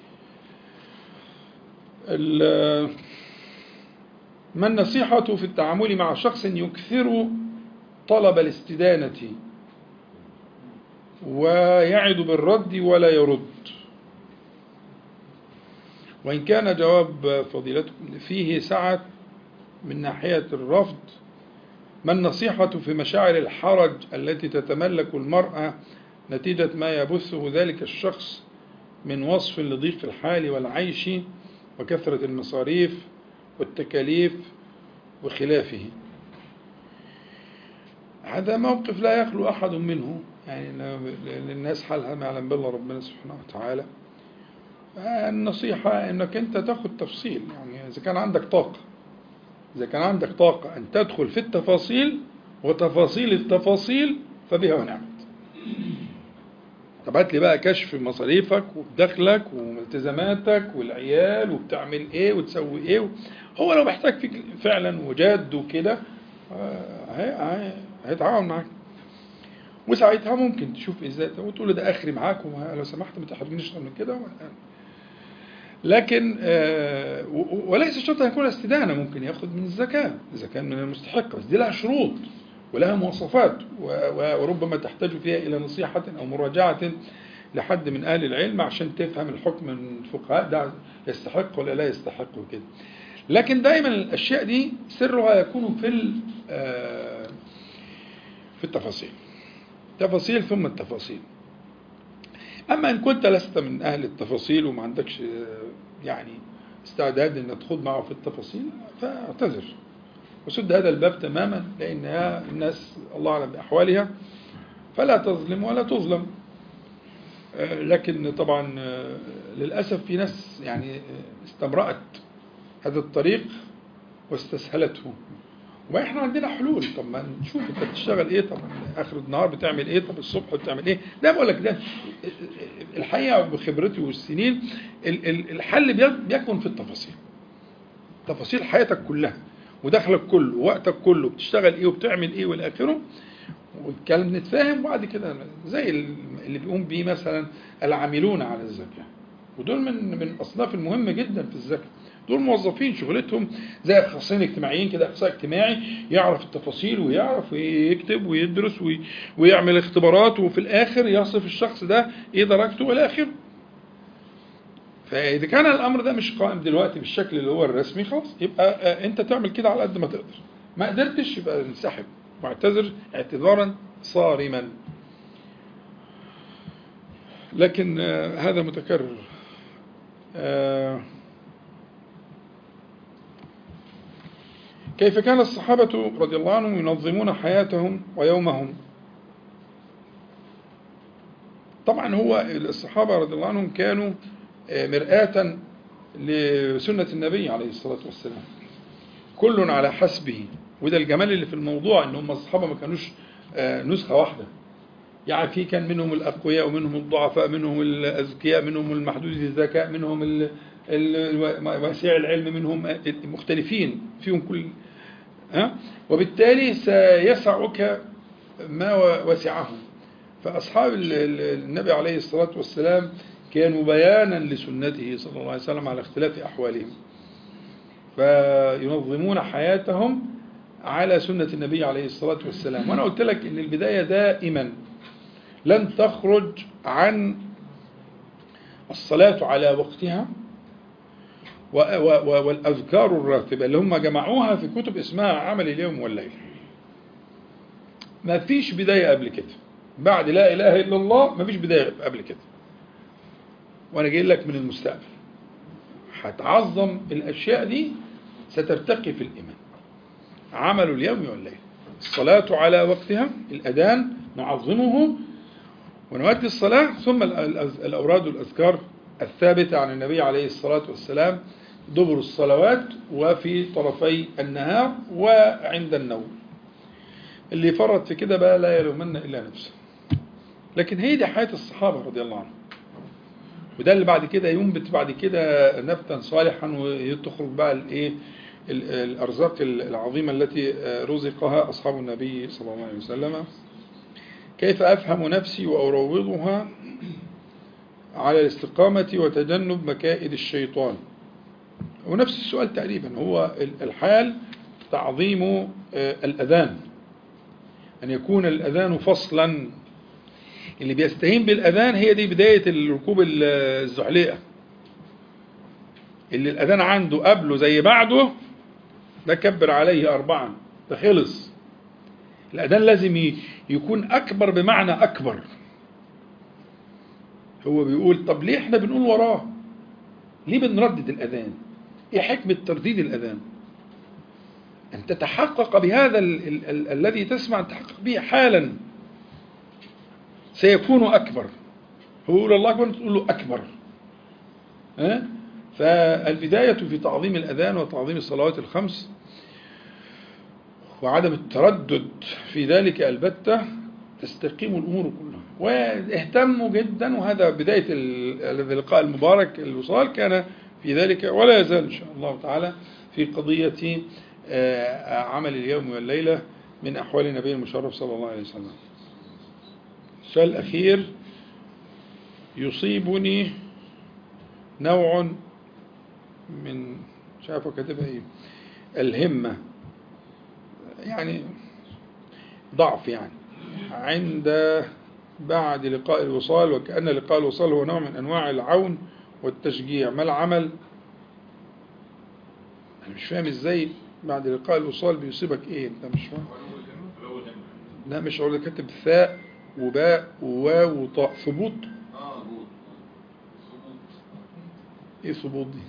ما النصيحة في التعامل مع شخص يكثر طلب الاستدانة ويعد بالرد ولا يرد وإن كان جواب فضيلتكم فيه سعة من ناحية الرفض ما النصيحة في مشاعر الحرج التي تتملك المرأة نتيجة ما يبثه ذلك الشخص من وصف لضيق الحال والعيش وكثرة المصاريف والتكاليف وخلافه هذا موقف لا يخلو أحد منه يعني للناس حالها ما يعلم بالله ربنا سبحانه وتعالى النصيحة أنك أنت تاخد تفصيل يعني إذا كان عندك طاقة إذا كان عندك طاقة أن تدخل في التفاصيل وتفاصيل التفاصيل فبها ونعمت تبعت لي بقى كشف مصاريفك ودخلك والتزاماتك والعيال وبتعمل ايه وتسوي ايه هو لو محتاج فيك فعلا وجاد وكده هيتعاون معاك وساعتها ممكن تشوف ازاي وتقول له ده اخري معاك لو سمحت ما تحرجنيش من كده لكن وليس الشرط ان يكون استدانه ممكن ياخذ من الزكاه اذا كان من المستحق بس دي لها شروط ولها مواصفات وربما تحتاج فيها إلى نصيحة أو مراجعة لحد من أهل العلم عشان تفهم الحكم من الفقهاء ده يستحق ولا لا يستحق وكده لكن دائما الأشياء دي سرها يكون في في التفاصيل تفاصيل ثم التفاصيل أما إن كنت لست من أهل التفاصيل وما عندكش يعني استعداد أن تخوض معه في التفاصيل فاعتذر وسد هذا الباب تماما لأن الناس الله أعلم بأحوالها فلا تظلم ولا تظلم لكن طبعا للأسف في ناس يعني استمرأت هذا الطريق واستسهلته وما احنا عندنا حلول طب ما نشوف انت بتشتغل ايه طب اخر النهار بتعمل ايه طب الصبح بتعمل ايه ده بقول لك ده الحقيقه بخبرتي والسنين الحل بيكمن في التفاصيل تفاصيل حياتك كلها ودخلك كله ووقتك كله بتشتغل ايه وبتعمل ايه والى اخره والكلام نتفاهم وبعد كده زي اللي بيقوم بيه مثلا العاملون على الزكاه ودول من من الاصناف المهمه جدا في الزكاه دول موظفين شغلتهم زي اخصائيين اجتماعيين كده اخصائي اجتماعي يعرف التفاصيل ويعرف ويكتب ويدرس ويعمل اختبارات وفي الاخر يصف الشخص ده ايه درجته والى اخره فإذا كان الأمر ده مش قائم دلوقتي بالشكل اللي هو الرسمي خلاص يبقى أنت تعمل كده على قد ما تقدر ما قدرتش يبقى انسحب واعتذر اعتذارا صارما لكن هذا متكرر كيف كان الصحابة رضي الله عنهم ينظمون حياتهم ويومهم طبعا هو الصحابة رضي الله عنهم كانوا مرآة لسنة النبي عليه الصلاة والسلام كل على حسبه وده الجمال اللي في الموضوع ان هم الصحابه ما كانوش آه، نسخه واحده يعني في كان منهم الاقوياء ومنهم الضعفاء منهم الاذكياء منهم المحدود الذكاء منهم ال- ال- واسع العلم منهم مختلفين فيهم كل ها وبالتالي سيسعك ما وسعهم فأصحاب ال- ال- النبي عليه الصلاة والسلام كانوا بيانا لسنته صلى الله عليه وسلم على اختلاف أحوالهم فينظمون حياتهم على سنة النبي عليه الصلاة والسلام وأنا قلت لك إن البداية دائما لن تخرج عن الصلاة على وقتها و- و- و- والأذكار الراتبة اللي هم جمعوها في كتب اسمها عمل اليوم والليل ما فيش بداية قبل كده بعد لا إله إلا الله ما فيش بداية قبل كده وأنا جاي لك من المستقبل هتعظم الأشياء دي سترتقي في الإيمان عمل اليوم والليل الصلاة على وقتها الأذان نعظمه ونؤدي الصلاة ثم ال- ال- الأوراد والأذكار الثابتة عن النبي عليه الصلاة والسلام دبر الصلوات وفي طرفي النهار وعند النوم اللي فرط في كده بقى لا يلومن إلا نفسه لكن هي دي حياة الصحابة رضي الله عنهم وده اللي بعد كده ينبت بعد كده نبتا صالحا وتخرج بقى الايه ال- الارزاق العظيمه التي رزقها اصحاب النبي صلى الله عليه وسلم كيف افهم نفسي واروضها على الاستقامه وتجنب مكائد الشيطان ونفس السؤال تقريبا هو ال- الحال تعظيم آه، الاذان ان يكون الاذان فصلا اللي بيستهين بالأذان هي دي بداية الركوب ال- الزحليقة اللي الأذان عنده قبله زي بعده ده كبر عليه أربعا ده خلص الأذان لازم ي- يكون أكبر بمعنى أكبر هو بيقول طب ليه احنا بنقول وراه ليه بنردد الأذان ايه حكمة ترديد الأذان أن تتحقق بهذا ال- ال- ال- الذي تسمع أن تتحقق به حالا سيكون أكبر هو يقول الله أكبر تقول له أكبر ها؟ فالبداية في تعظيم الأذان وتعظيم الصلوات الخمس وعدم التردد في ذلك البتة تستقيم الأمور كلها واهتموا جدا وهذا بداية ال- اللقاء المبارك الوصال كان في ذلك ولا يزال إن شاء الله تعالى في قضية آه، عمل اليوم والليلة من أحوال النبي المشرف صلى الله عليه وسلم السؤال الأخير يصيبني نوع من مش عارف هو كاتبها ايه الهمة يعني ضعف يعني عند بعد لقاء الوصال وكأن لقاء الوصال هو نوع من أنواع العون والتشجيع ما العمل أنا مش فاهم إزاي بعد لقاء الوصال بيصيبك إيه أنت مش فاهم لا مش هو كاتب ثاء وباء وواو وطاء ثبوت اه جود صمود ايه ثبوت دي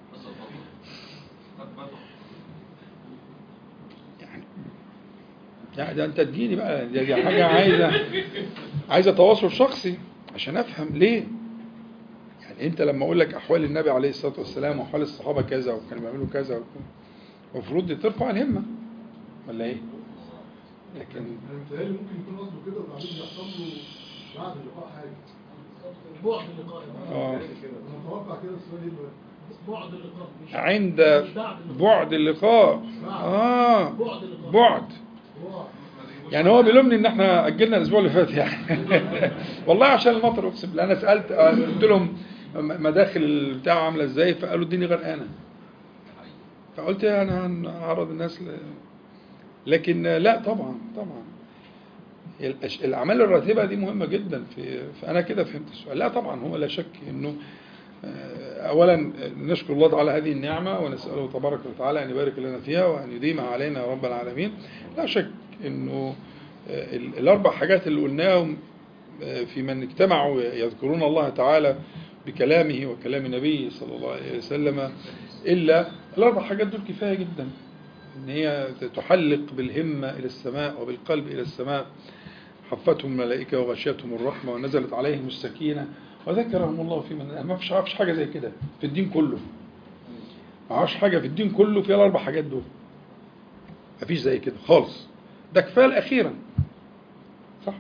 يعني يعني ده انت تجيني بقى دي, دي حاجه عايزه عايزه تواصل شخصي عشان افهم ليه يعني انت لما اقول لك احوال النبي عليه الصلاه والسلام واحوال الصحابه كذا وكانوا بيعملوا كذا وكذا، المفروض دي ترفع الهمه ولا ايه؟ لكن انا متهيألي ممكن يكون قصده كده وبعدين بيحصل له بعد اللقاء حاجه بعد اللقاء اه انا متوقع كده السؤال يبقى بعد اللقاء مش عند مش بعد اللقاء. بعد اللقاء اه بعد اللقاء بعد هو يعني هو بيلومني ان احنا اجلنا الاسبوع اللي فات يعني والله عشان المطر اقسم بالله انا سالت آه، قلت لهم مداخل البتاع عامله ازاي فقالوا الدنيا غرقانه فقلت انا هنعرض الناس ل... لكن آه، لا طبعا طبعا هي الأش- الاعمال الراتبه دي مهمه جدا في فانا كده فهمت السؤال لا طبعا هو لا شك انه آه، اولا نشكر الله على هذه النعمه ونساله تبارك وتعالى ان يبارك لنا فيها وان يديمها علينا يا رب العالمين لا شك انه آه، ال- الاربع حاجات اللي قلناهم آه، في من اجتمعوا يذكرون الله تعالى بكلامه وكلام نبيه صلى الله عليه وسلم الا الاربع حاجات دول كفايه جدا ان هي تحلق بالهمه الى السماء وبالقلب الى السماء حفتهم الملائكه وغشيتهم الرحمه ونزلت عليهم السكينه وذكرهم الله في من ما فيش عارفش حاجه زي كده في الدين كله ما عارفش حاجه في الدين كله فيها الاربع حاجات دول مفيش زي كده خالص ده كفاية الأخيرة صح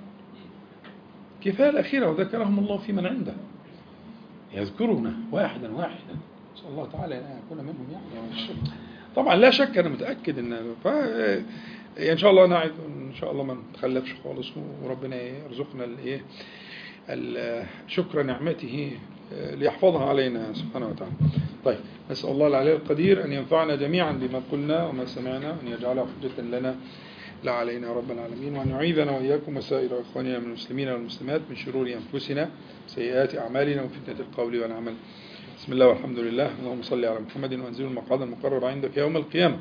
كفاية الأخيرة وذكرهم الله في من عنده يذكرنا واحدا واحدا نسأل الله تعالى أن يكون منهم يعني مش- طبعا لا شك أنا متأكد أن ف... إن شاء الله نعد إن شاء الله ما نتخلفش خالص وربنا يرزقنا الإيه ال- شكر نعمته ليحفظها علينا سبحانه وتعالى طيب نسأل الله العلي القدير أن ينفعنا جميعا بما قلنا وما سمعنا وأن يجعله حجة لنا لا علينا يا رب العالمين وأن يعيذنا وإياكم وسائر إخواننا من المسلمين والمسلمات من شرور أنفسنا سيئات أعمالنا وفتنة القول والعمل بسم الله والحمد لله اللهم صل على محمد وأنزل المقعد المقرب عندك يوم القيامة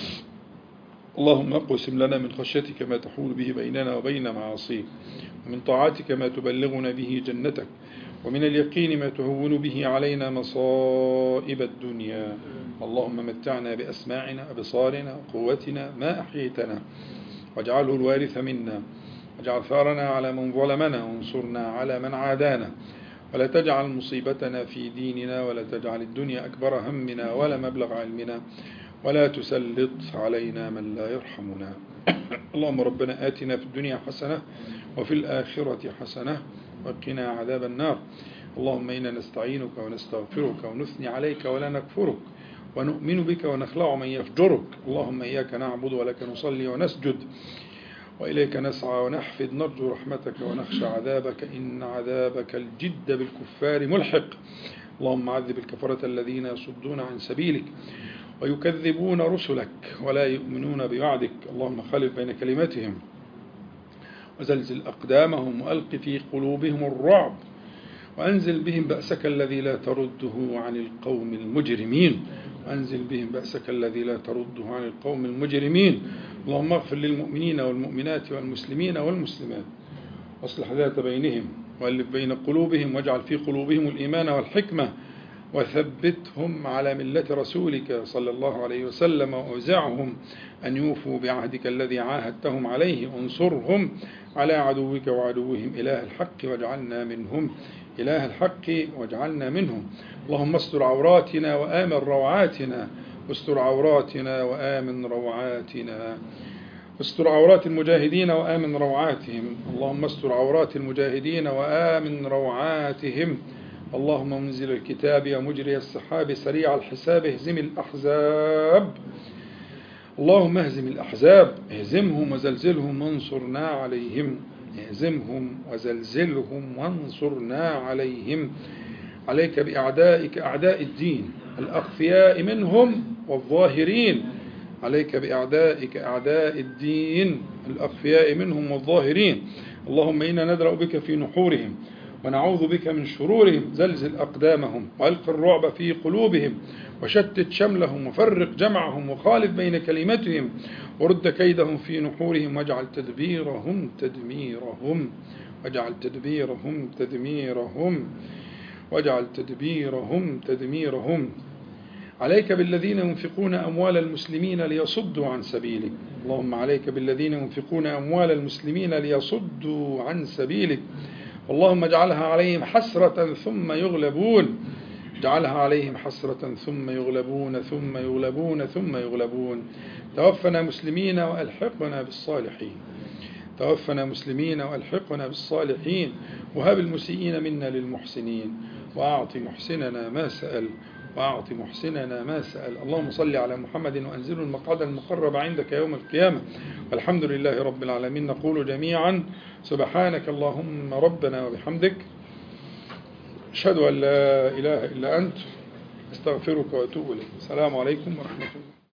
اللهم اقسم لنا من خشيتك ما تحول به بيننا وبين معاصيك ومن طاعتك ما تبلغنا به جنتك ومن اليقين ما تهون به علينا مصائب الدنيا اللهم متعنا بأسماعنا أبصارنا وقوتنا ما أحييتنا واجعله الوارث منا واجعل ثارنا على من ظلمنا وانصرنا على من عادانا ولا تجعل مصيبتنا في ديننا ولا تجعل الدنيا أكبر همنا ولا مبلغ علمنا ولا تسلط علينا من لا يرحمنا اللهم ربنا آتنا في الدنيا حسنة وفي الآخرة حسنة وقنا عذاب النار اللهم إنا نستعينك ونستغفرك ونثني عليك ولا نكفرك ونؤمن بك ونخلع من يفجرك اللهم إياك نعبد ولك نصلي ونسجد وإليك نسعى ونحفد نرجو رحمتك ونخشى عذابك إن عذابك الجد بالكفار ملحق اللهم عذب الكفرة الذين يصدون عن سبيلك ويكذبون رسلك ولا يؤمنون بوعدك اللهم خالف بين كلمتهم وزلزل أقدامهم وألق في قلوبهم الرعب وأنزل بهم بأسك الذي لا ترده عن القوم المجرمين وأنزل بهم بأسك الذي لا ترده عن القوم المجرمين اللهم اغفر للمؤمنين والمؤمنات والمسلمين والمسلمات واصلح ذات بينهم وألف بين قلوبهم واجعل في قلوبهم الإيمان والحكمة وثبتهم على ملة رسولك صلى الله عليه وسلم وأوزعهم أن يوفوا بعهدك الذي عاهدتهم عليه انصرهم على عدوك وعدوهم إله الحق واجعلنا منهم إله الحق واجعلنا منهم اللهم استر عوراتنا وآمن روعاتنا استر عوراتنا وآمن روعاتنا استر عورات المجاهدين وآمن روعاتهم اللهم استر عورات المجاهدين وآمن روعاتهم اللهم منزل الكتاب ومجري السحاب سريع الحساب اهزم الأحزاب اللهم اهزم الأحزاب اهزمهم وزلزلهم وانصرنا عليهم اهزمهم وزلزلهم وانصرنا عليهم عليك بأعدائك أعداء الدين الأخفياء منهم والظاهرين عليك بأعدائك أعداء الدين الأخفياء منهم والظاهرين اللهم إنا ندرأ بك في نحورهم ونعوذ بك من شرورهم زلزل أقدامهم وألق الرعب في قلوبهم وشتت شملهم وفرق جمعهم وخالف بين كلمتهم ورد كيدهم في نحورهم واجعل تدبيرهم تدميرهم واجعل تدبيرهم تدميرهم واجعل تدبيرهم تدميرهم عليك بالذين ينفقون أموال المسلمين ليصدوا عن سبيلك اللهم عليك بالذين ينفقون أموال المسلمين ليصدوا عن سبيلك اللهم اجعلها عليهم حسرة ثم يغلبون اجعلها عليهم حسرة ثم يغلبون ثم يغلبون ثم يغلبون توفنا مسلمين وألحقنا بالصالحين توفنا مسلمين وألحقنا بالصالحين وهب المسيئين منا للمحسنين وأعط محسننا ما سأل وأعط محسننا ما سأل اللهم صل على محمد وأنزل المقعد المقرب عندك يوم القيامة والحمد لله رب العالمين نقول جميعا سبحانك اللهم ربنا وبحمدك أشهد أن لا إله إلا أنت استغفرك وأتوب إليك السلام عليكم ورحمة الله